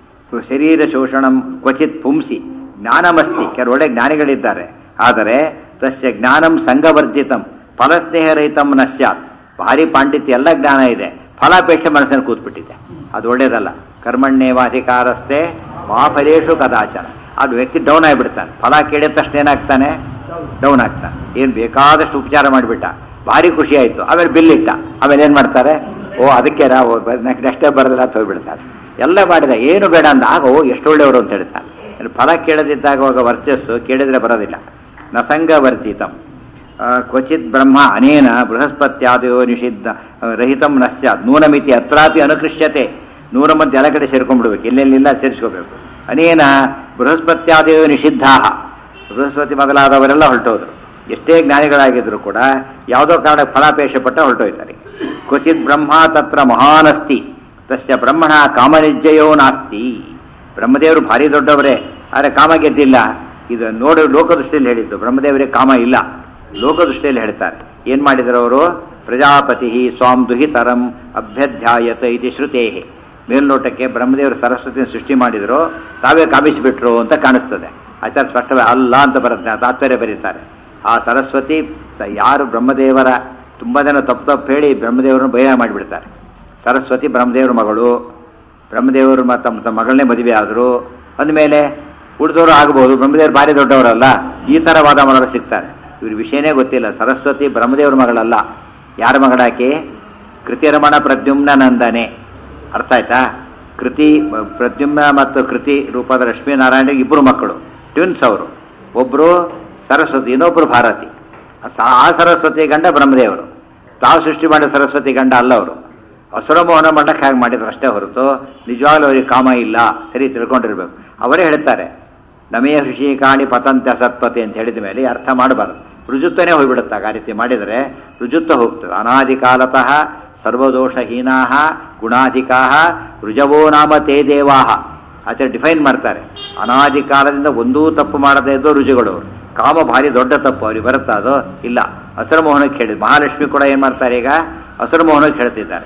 ಶರೀರ ಶೋಷಣಂ ಕ್ವಚಿತ್ ಪುಂಸಿ ಜ್ಞಾನಮಸ್ತಿ ಕೆಲವು ಒಳ್ಳೆ ಜ್ಞಾನಿಗಳಿದ್ದಾರೆ ಆದರೆ ತಸ್ಯ ಜ್ಞಾನಂ ಸಂಘವರ್ಜಿತಂ ಫಲಸ್ನೇಹರಹಿತಂ ನ ಸ್ಯಾತ್ ಭಾರಿ ಪಾಂಡಿತ್ಯ ಎಲ್ಲ ಜ್ಞಾನ ಇದೆ ಫಲಾಪೇಕ್ಷೆ ಮನಸ್ಸನ್ನು ಕೂತ್ಬಿಟ್ಟಿದೆ ಅದು ಒಳ್ಳೇದಲ್ಲ ಕರ್ಮಣ್ಯೇವಾಧಿಕಾರಸ್ಥೆ ಮಾಫಲೇಶು ಕದಾಚರ ಅದು ವ್ಯಕ್ತಿ ಡೌನ್ ಆಗಿಬಿಡ್ತಾನೆ ಫಲ ಕೇಳಿದ ತಕ್ಷಣ ಏನಾಗ್ತಾನೆ ಡೌನ್ ಆಗ್ತಾನೆ ಏನು ಬೇಕಾದಷ್ಟು ಉಪಚಾರ ಮಾಡಿಬಿಟ್ಟ ಭಾರಿ ಖುಷಿ ಆಯಿತು ಆಮೇಲೆ ಬಿಲ್ ಇಟ್ಟ ಆಮೇಲೆ ಏನು ಮಾಡ್ತಾರೆ ಓ ಅದಕ್ಕೆ ನಾವು ನೆಕ್ಸ್ಟ್ ಡೇ ಬರೋದಿಲ್ಲ ಅಂತ ಹೋಗ್ಬಿಡ್ತಾರೆ ಎಲ್ಲ ಮಾಡಿದ ಏನು ಬೇಡ ಅಂದ ಆಗ ಓ ಎಷ್ಟು ಒಳ್ಳೆಯವರು ಅಂತ ಹೇಳ್ತಾನೆ ಇನ್ನು ಫಲ ಕೇಳದಿದ್ದಾಗ ಹೋಗೋ ವರ್ಚಸ್ಸು ಕೇಳಿದ್ರೆ ಬರೋದಿಲ್ಲ ನ ಸಂಘ ವರ್ಜಿತಂ ಆ, ಕ್ವಚಿತ್ ಬ್ರಹ್ಮ ಅನೇನ ಬೃಹಸ್ಪತ್ಯಾದಯೋ ನಿಷಿದ್ಧ ಆ, ರಹಿತಂ ನ ಸ್ಯಾತ್ ನೂನಮಿತಿ ಅತ್ರಾಪಿ ಅನುಕೃಷ್ಯತೆ ನೂರ ಮಧ್ಯೆ ಎಲ್ಲ ಕಡೆ ಸೇರ್ಕೊಂಡ್ಬಿಡ್ಬೇಕು ಎಲ್ಲೆಲ್ಲಿಲ್ಲ ಸೇರಿಸ್ಕೋಬೇಕು ಅನೇನ ಬೃಹಸ್ಪತ್ಯಾದಯೋ ನಿಷಿದ್ಧಾ ಬೃಹಸ್ಪತಿ ಮೊದಲಾದವರೆಲ್ಲ ಹೊರಟೋದ್ರು ಎಷ್ಟೇ ಜ್ಞಾನಿಗಳಾಗಿದ್ರು ಕೂಡ ಯಾವುದೋ ಕಾರಣ ಫಲಾಪೇಕ್ಷ ಪಟ್ಟ ಹೊರಟೋಯ್ತಾರೆ ಕ್ವಚಿತ್ ಬ್ರಹ್ಮ ತತ್ರ ಮಹಾನಸ್ತಿ ತಸ್ಯ ಬ್ರಹ್ಮಣ ಕಾಮನಿಜ್ಜಯೋ ನಾಸ್ತಿ ಬ್ರಹ್ಮದೇವರು ಭಾರಿ ದೊಡ್ಡವರೇ ಆದರೆ ಕಾಮ ಗೆದ್ದಿಲ್ಲ ಇದು ನೋಡು ಲೋಕದೃಷ್ಟಿಯಲ್ಲಿ ಹೇಳಿದ್ದು ಬ್ರಹ್ಮದೇವರಿಗೆ ಕಾಮ ಇಲ್ಲ ಲೋಕದೃಷ್ಟಿಯಲ್ಲಿ ಹೇಳ್ತಾರೆ ಏನ್ ಮಾಡಿದ್ರು ಅವರು ಪ್ರಜಾಪತಿ ಸ್ವಾಂ ದುಹಿತರಂ ಅಭ್ಯಧ್ಯಾಯತ ಇತಿ ಶ್ರುತೇಹಿ ಮೇಲ್ನೋಟಕ್ಕೆ ಬ್ರಹ್ಮದೇವರು ಸರಸ್ವತಿನ ಸೃಷ್ಟಿ ಮಾಡಿದ್ರು ತಾವೇ ಕಾಮಿಸಿಬಿಟ್ರು ಅಂತ ಕಾಣಿಸ್ತದೆ ಆಚಾರ ಸ್ಪಷ್ಟವೇ ಅಲ್ಲ ಅಂತ ಬರುತ್ತೆ ತಾತ್ಪರ್ಯ ಬರೀತಾರೆ ಆ ಸರಸ್ವತಿ ಸ- ಯಾರು ಬ್ರಹ್ಮದೇವರ ತುಂಬ ಜನ ತಪ್ಪು ತಪ್ಪು ಹೇಳಿ ಬ್ರಹ್ಮದೇವರನ್ನು ಭಯ ಮಾಡಿಬಿಡ್ತಾರೆ ಸರಸ್ವತಿ ಬ್ರಹ್ಮದೇವರ ಮಗಳು ಬ್ರಹ್ಮದೇವರು ಮ- ತಮ್ಮ ತಮ್ಮ ಮಗಳನ್ನೇ ಮದುವೆ ಆದರು ಅಂದಮೇಲೆ ಉಳಿದವರು ಆಗಬಹುದು ಬ್ರಹ್ಮದೇವರು ಭಾರಿ ದೊಡ್ಡವರಲ್ಲ ಈ ಥರ ವಾದ ಮಾಡೋರು ಸಿಗ್ತಾರೆ ಇವ್ರ ವಿಷಯನೇ ಗೊತ್ತಿಲ್ಲ ಸರಸ್ವತಿ ಬ್ರಹ್ಮದೇವರ ಮಗಳಲ್ಲ ಯಾರ ಮಗಳಾಕಿ ಕೃತಿರಮಣ ಪ್ರದ್ಯುಮ್ನ ನಂದನೆ ಅರ್ಥ ಆಯ್ತಾ ಕೃತಿ ಪ್ರದ್ಯುಮ್ನ ಮತ್ತು ಕೃತಿ ರೂಪದ ಲಕ್ಷ್ಮೀನಾರಾಯಣ ಇಬ್ಬರು ಮಕ್ಕಳು ಟ್ವಿನ್ಸ್ ಅವರು ಒಬ್ಬರು ಸರಸ್ವತಿ ಇನ್ನೊಬ್ಬರು ಭಾರತಿ ಆ ಸ- ಆ ಸರಸ್ವತಿ ಗಂಡ ಬ್ರಹ್ಮದೇವರು ತಾವು ಸೃಷ್ಟಿ ಮಾಡಿದ ಸರಸ್ವತಿ ಗಂಡ ಅಲ್ಲ ಅವರು ಅಸುರಮೋಹನ ಮಾಡಕ್ಕೆ ಹಾಗೆ ಮಾಡಿದ್ರು ಅಷ್ಟೇ ಹೊರತು ನಿಜವಾಗ್ಲೂ ಅವರಿಗೆ ಕಾಮ ಇಲ್ಲ ಸರಿ ತಿಳ್ಕೊಂಡಿರ್ಬೇಕು ಅವರೇ ಹೇಳ್ತಾರೆ ನಮೇ ಋಷಿ ಕಾಣಿ ಪತಂತ್ಯ ಸತ್ಪತಿ ಅಂತ ಹೇಳಿದ ಮೇಲೆ ಈ ಅರ್ಥ ಮಾಡಬಾರದು ರುಜುತ್ವನೇ ಹೋಗ್ಬಿಡುತ್ತೆ ಆ ರೀತಿ ಮಾಡಿದರೆ ರುಜುತ್ವ ಹೋಗ್ತದೆ ಅನಾದಿ ಕಾಲತಃ ಸರ್ವದೋಷಹೀನಾ ಗುಣಾಧಿಕಾ ರುಜವೋ ನಾಮ ತೇ ದೇವಾಹ ಆಚಾರ್ಯ ಡಿಫೈನ್ ಮಾಡ್ತಾರೆ ಅನಾದಿ ಕಾಲದಿಂದ ಒಂದೂ ತಪ್ಪು ಮಾಡದೇ ಇದ್ದೋ ರುಜುಗಳು ಅವ್ರು. ಕಾಮ ಭಾರಿ ದೊಡ್ಡ ತಪ್ಪು ಅವ್ರಿಗೆ ಬರುತ್ತಾ ಅದು ಇಲ್ಲ ಹಸರು ಮೋಹನಕ್ಕೆ ಹೇಳಿದ್ರು ಮಹಾಲಕ್ಷ್ಮಿ ಕೂಡ ಏನ್ ಮಾಡ್ತಾರೆ ಈಗ ಹಸರು ಮೋಹನಕ್ಕೆ ಹೇಳ್ತಿದ್ದಾರೆ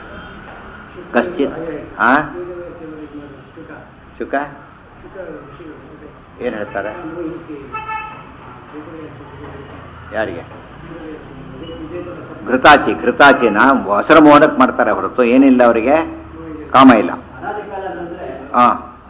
ಕಶ್ಚಿತ್ ಆ ಶುಕ ಏನ್ ಹೇಳ್ತಾರೆ ಯಾರಿಗೆ ಘೃತಾಚಿ ಘೃತಾಚಿನ ಹಸರು ಮೋಹನಕ್ಕೆ ಮಾಡ್ತಾರೆ ಹೊರತು ಏನಿಲ್ಲ ಅವರಿಗೆ ಕಾಮ ಇಲ್ಲ ಹಾ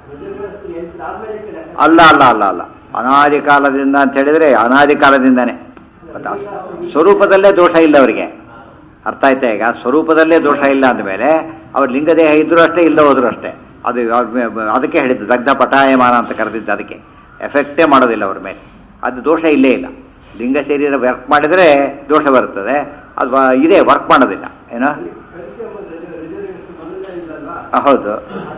ಅಲ್ಲ ಅಲ್ಲ ಅಲ್ಲ ಅಲ್ಲ ಅನಾದಿ ಕಾಲದಿಂದ ಅಂತ ಹೇಳಿದ್ರೆ ಅನಾದಿ ಕಾಲದಿಂದಾನೆ ಗೊತ್ತಾ? ಸ್ವರೂಪದಲ್ಲೇ ದೋಷ ಇಲ್ಲ ಅವರಿಗೆ ಅರ್ಥ ಆಯ್ತಾ ಈಗ ಸ್ವರೂಪದಲ್ಲೇ ದೋಷ ಇಲ್ಲ ಅಂದಮೇಲೆ ಅವ್ರ ಲಿಂಗದೇಹ ಇದ್ರೂ ಅಷ್ಟೇ ಇಲ್ಲ ಹೋದ್ರು ಅಷ್ಟೇ ಅದು ಅವ್ರ ಮೇ- ಅದಕ್ಕೆ ಹೇಳಿದ್ದು ದಗ್ಧ ಪಟಾಯಮಾನ ಅಂತ ಕರೆದಿದ್ದು ಅದಕ್ಕೆ ಎಫೆಕ್ಟೇ ಮಾಡೋದಿಲ್ಲ ಅವ್ರ ಮೇಲೆ ಅದು ದೋಷ ಇಲ್ಲೇ ಇಲ್ಲ ಲಿಂಗ ಶರೀರ ವರ್ಕ್ ಮಾಡಿದರೆ ದೋಷ ಬರ್ತದೆ ಅದು ಇದೆ ವರ್ಕ್ ಮಾಡೋದಿಲ್ಲ ಏನೋ ಆ, ಹೌದು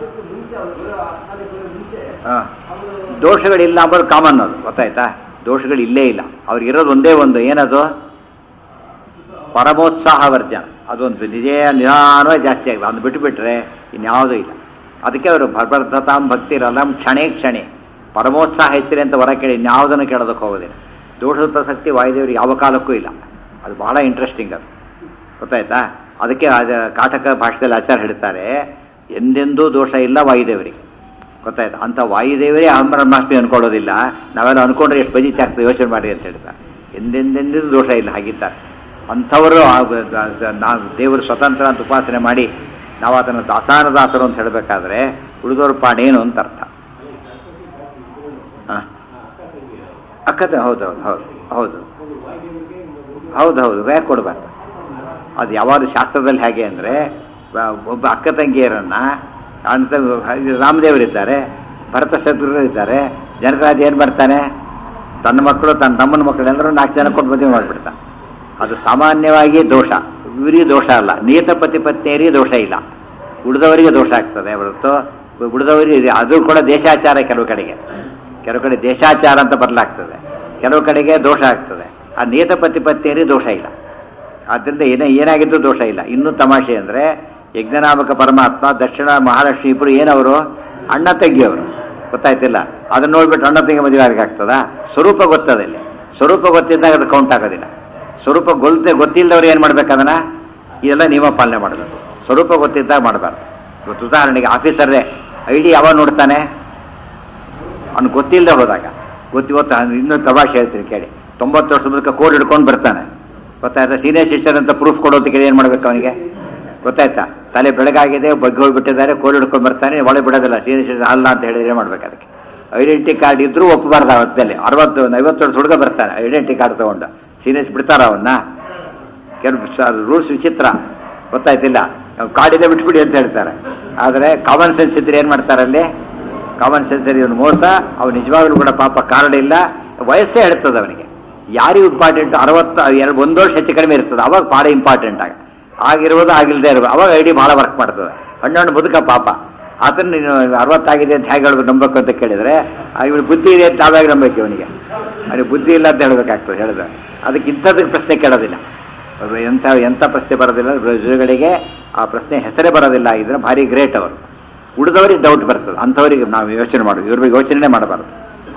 ಹಾ ದೋಷಗಳಿಲ್ಲ ಅಂಬೋದು ಕಾಮನ್ ಅದು ಗೊತ್ತಾಯ್ತಾ ದೋಷಗಳು ಇಲ್ಲೇ ಇಲ್ಲ ಅವ್ರಿಗೆ ಇರೋದು ಒಂದೇ ಒಂದು ಏನದು ಪರಮೋತ್ಸಾಹ ವರ್ಜನ ಅದೊಂದು ನಿಜ ನಿಧಾನವಾಗಿ ಜಾಸ್ತಿ ಆಗಿದೆ ಅದನ್ನು ಬಿಟ್ಟುಬಿಟ್ರೆ ಇನ್ಯಾವುದೂ ಇಲ್ಲ ಅದಕ್ಕೆ ಅವರು ಭರ್ಭರ್ಧತಾಂ ಭಕ್ತಿರಲ್ಲಂ ಕ್ಷಣೇ ಕ್ಷಣೆ ಪರಮೋತ್ಸಾಹ ಹೆಚ್ಚಿರಿ ಅಂತ ವರ ಕೇಳಿ ಇನ್ಯಾವುದನ್ನು ಕೇಳೋದಕ್ಕೆ ಹೋಗೋದಿಲ್ಲ ದೋಷದ ಪ್ರಸಕ್ತಿ ವಾಯುದೇವರು ಯಾವ ಕಾಲಕ್ಕೂ ಇಲ್ಲ ಅದು ಬಹಳ ಇಂಟ್ರೆಸ್ಟಿಂಗ್ ಅದು ಗೊತ್ತಾಯ್ತಾ ಅದಕ್ಕೆ ಅದು ಕಾಟಕ ಭಾಷೆಯಲ್ಲಿ ಆಚಾರ ಹೇಳ್ತಾರೆ ಎಂದೆಂದೂ ದೋಷ ಇಲ್ಲ ವಾಯುದೇವರಿಗೆ ಗೊತ್ತಾಯ್ತಾ ಅಂಥ ವಾಯುದೇವರೇ ಅಹಂ ಬ್ರಹ್ಮಾಸ್ಮಿ ಅನ್ಕೊಳ್ಳೋದಿಲ್ಲ ನಾವೆಲ್ಲ ಅನ್ಕೊಂಡ್ರೆ ಎಷ್ಟು ಬಜಿತಿ ಆಗ್ತದೆ ಯೋಚನೆ ಮಾಡಿ ಅಂತ ಹೇಳ್ತಾರೆ ಎಂದೆಂದೆಂದಿಗೂ ದೋಷ ಇಲ್ಲ ಹಾಗಿದ್ದಾರೆ ಅಂಥವರು ನಾವು ದೇವರು ಸ್ವತಂತ್ರ ಅಂತ ಉಪಾಸನೆ ಮಾಡಿ ನಾವು ಅದನ್ನು ದಾಸಾನದಾಸರು ಅಂತ ಹೇಳಬೇಕಾದ್ರೆ ಉಳಿದವ್ರ ಪಾಡೇನು ಅಂತ ಅರ್ಥ ಹಾಂ ಅಕ್ಕತೆ ಹೌದೌದು ಹೌದು ಹೌದು ಹೌದು ಹೌದು ಯಾಕೆ ಕೊಡಬಾರ್ದು ಅದು ಯಾವಾಗ ಶಾಸ್ತ್ರದಲ್ಲಿ ಹೇಗೆ ಅಂದರೆ ಒಬ್ಬ ಅಕ್ಕ ತಂಗಿಯರನ್ನು ಅಂತ ರಾಮದೇವರಿದ್ದಾರೆ ಭರತ ಶತ್ರುಗಳು ಇದ್ದಾರೆ ಜನರಾಜ ಏನು ಮಾಡ್ತಾನೆ ತನ್ನ ಮಕ್ಕಳು ತನ್ನ ತಮ್ಮನ ಮಕ್ಕಳು ಎಲ್ಲರೂ ನಾಲ್ಕು ಜನ ಕೊಟ್ಟು ಮದುವೆ ಮಾಡಿಬಿಡ್ತಾನೆ ಅದು ಸಾಮಾನ್ಯವಾಗಿ ದೋಷ ಇವರಿಗೆ ದೋಷ ಅಲ್ಲ ನಿಯತ ಪತಿ ಪತ್ನಿಯರಿಗೆ ದೋಷ ಇಲ್ಲ ಉಳಿದವರಿಗೆ ದೋಷ ಆಗ್ತದೆ ಹೊರತು ಉಳಿದವರಿಗೆ ಇದೆ ಅದು ಕೂಡ ದೇಶಾಚಾರ ಕೆಲವು ಕಡೆಗೆ ಕೆಲವು ಕಡೆ ದೇಶಾಚಾರ ಅಂತ ಬದಲಾಗ್ತದೆ ಕೆಲವು ಕಡೆಗೆ ದೋಷ ಆಗ್ತದೆ ಆ ನಿಯತ ಪತಿ ಪತ್ನಿಯರಿಗೆ ದೋಷ ಇಲ್ಲ ಆದ್ದರಿಂದ ಏನೇ ಏನಾಗಿದ್ದು ದೋಷ ಇಲ್ಲ ಇನ್ನೂ ತಮಾಷೆ ಅಂದರೆ ಯಜ್ಞನಾಮಕ ಪರಮಾತ್ಮ ದಕ್ಷಿಣ ಮಹಾಲಕ್ಷ್ಮಿ ಇಬ್ಬರು ಏನವರು ಅಣ್ಣ ತಂಗಿಯವರು ಗೊತ್ತಾಯ್ತಿಲ್ಲ ಅದನ್ನ ನೋಡ್ಬಿಟ್ಟು ಅಣ್ಣ ತಂಗಿ ಮದುವೆ ಆಗ್ತದ ಸ್ವರೂಪ ಗೊತ್ತದ ಇಲ್ಲಿ ಸ್ವರೂಪ ಗೊತ್ತಿದ್ದಾಗ ಅದು ಕೌಂಟ್ ಆಗೋದಿಲ್ಲ ಸ್ವರೂಪ ಗೊಲ್ತೆ ಗೊತ್ತಿಲ್ಲದವ್ರು ಏನು ಮಾಡ್ಬೇಕು ಅದನ್ನ ಇದೆಲ್ಲ ನಿಯಮ ಪಾಲನೆ ಮಾಡಬೇಕು ಸ್ವರೂಪ ಗೊತ್ತಿದ್ದಾಗ ಮಾಡಬಾರ್ದು ಇವತ್ತು ಉದಾಹರಣೆಗೆ ಆಫೀಸರ್ರೇ ಐ ಡಿ ಯಾವಾಗ ನೋಡ್ತಾನೆ ಅವ್ನು ಗೊತ್ತಿಲ್ಲದೆ ಹೋದಾಗ ಗೊತ್ತಿವತ್ತು ಇನ್ನೂ ತಮಾಷೆ ಹೇಳ್ತೀನಿ ಕೇಳಿ ತೊಂಬತ್ತು ವರ್ಷದ ಮೂಲಕ ಕೋಡ್ ಹಿಡ್ಕೊಂಡು ಬರ್ತಾನೆ ಗೊತ್ತಾಯ್ತಾ ಸೀನಿಯರ್ ಸಿಟಿಸನ್ ಅಂತ ಪ್ರೂಫ್ ಕೊಡೋದಕ್ಕೆ ಏನು ಮಾಡ್ಬೇಕು ಅವನಿಗೆ ಗೊತ್ತಾಯ್ತಾ ತಲೆ ಬೆಳಗಾಗಿದೆ ಬಗ್ಗೆ ಹೋಗ್ಬಿಟ್ಟಿದ್ದಾರೆ ಕೋಡ್ ಹಿಡ್ಕೊಂಡು ಬರ್ತಾನೆ ಒಳಗೆ ಬಿಡೋದಿಲ್ಲ ಸೀನಿಯರ್ ಸಿಟಿಸನ್ ಅಲ್ಲ ಅಂತ ಹೇಳಿದ್ರೆ ಏನು ಮಾಡ್ಬೇಕು ಅದಕ್ಕೆ ಐಡೆಂಟಿ ಕಾರ್ಡ್ ಇದ್ರೂ ಒಪ್ಪಬಾರ್ದು ಅವತ್ತಲ್ಲಿ ಅರವತ್ತು ಐವತ್ತು ವರ್ಷ ಹುಡುಗ ಬರ್ತಾನೆ ಐಡೆಂಟಿ ಕಾರ್ಡ್ ತೊಗೊಂಡು ಸೀನಿಯರ್ಸ್ ಬಿಡ್ತಾರ ಅವನ್ನ ಕೆಲವು ರೂಲ್ಸ್ ವಿಚಿತ್ರ ಗೊತ್ತಾಯ್ತಿಲ್ಲ ಕಾಡಿದೆ ಬಿಟ್ಬಿಡಿ ಅಂತ ಹೇಳ್ತಾರೆ ಆದರೆ ಕಾಮನ್ ಸೆನ್ಸ್ ಇದ್ರೆ ಏನು ಮಾಡ್ತಾರೆ ಅಲ್ಲಿ ಕಾಮನ್ ಸೆನ್ಸ್ ಇವನು ಮೋಸ ಅವ್ನು ನಿಜವಾಗ್ಲೂ ಕೂಡ ಪಾಪ ಕಾರ್ಡ್ ಇಲ್ಲ ವಯಸ್ಸೇ ಹೇಳ್ತದೆ ಅವನಿಗೆ ಯಾರಿಗೂ ಇಂಪಾರ್ಟೆಂಟ್ ಅರವತ್ತು ಎರಡು ಒಂದು ವರ್ಷ ಹೆಚ್ಚು ಕಡಿಮೆ ಇರ್ತದೆ ಅವಾಗ ಭಾಳ ಇಂಪಾರ್ಟೆಂಟ್ ಆಗ ಆಗಿರ್ಬೋದು ಆಗಿಲ್ಲದೆ ಇರ್ಬೋದು ಅವಾಗ ಐ ಡಿ ಭಾಳ ವರ್ಕ್ ಮಾಡ್ತದೆ ಹಣ್ಣು ಬದುಕ ಪಾಪ ಅದನ್ನು ನೀನು ಅರವತ್ತಾಗಿದೆ ಅಂತ ಹೇಗೆ ಹೇಳ್ಬೇಕು ನಂಬಬೇಕು ಅಂತ ಕೇಳಿದರೆ ಇವನು ಬುದ್ಧಿ ಇದೆ ಅಂತ ಆವಾಗ ನಂಬೇಕು ಇವನಿಗೆ ಅವನಿಗೆ ಬುದ್ಧಿ ಇಲ್ಲ ಅಂತ ಹೇಳಬೇಕಾಗ್ತದೆ ಹೇಳಿದ್ರೆ ಅದಕ್ಕೆ ಇಂಥದಕ್ಕೆ ಪ್ರಶ್ನೆ ಕೇಳೋದಿಲ್ಲ ಅದು ಎಂಥ ಎಂಥ ಪ್ರಶ್ನೆ ಬರೋದಿಲ್ಲ ರುಜುಗಳಿಗೆ ಆ ಪ್ರಶ್ನೆ ಹೆಸರೇ ಬರೋದಿಲ್ಲ ಇದ್ರೆ ಭಾರಿ ಗ್ರೇಟ್ ಅವರು ಉಳಿದವರಿಗೆ ಡೌಟ್ ಬರ್ತದೆ ಅಂಥವರಿಗೆ ನಾವು ಯೋಚನೆ ಮಾಡೋದು ಇವ್ರ ಬಗ್ಗೆ ಯೋಚನೆ ಮಾಡಬಾರ್ದು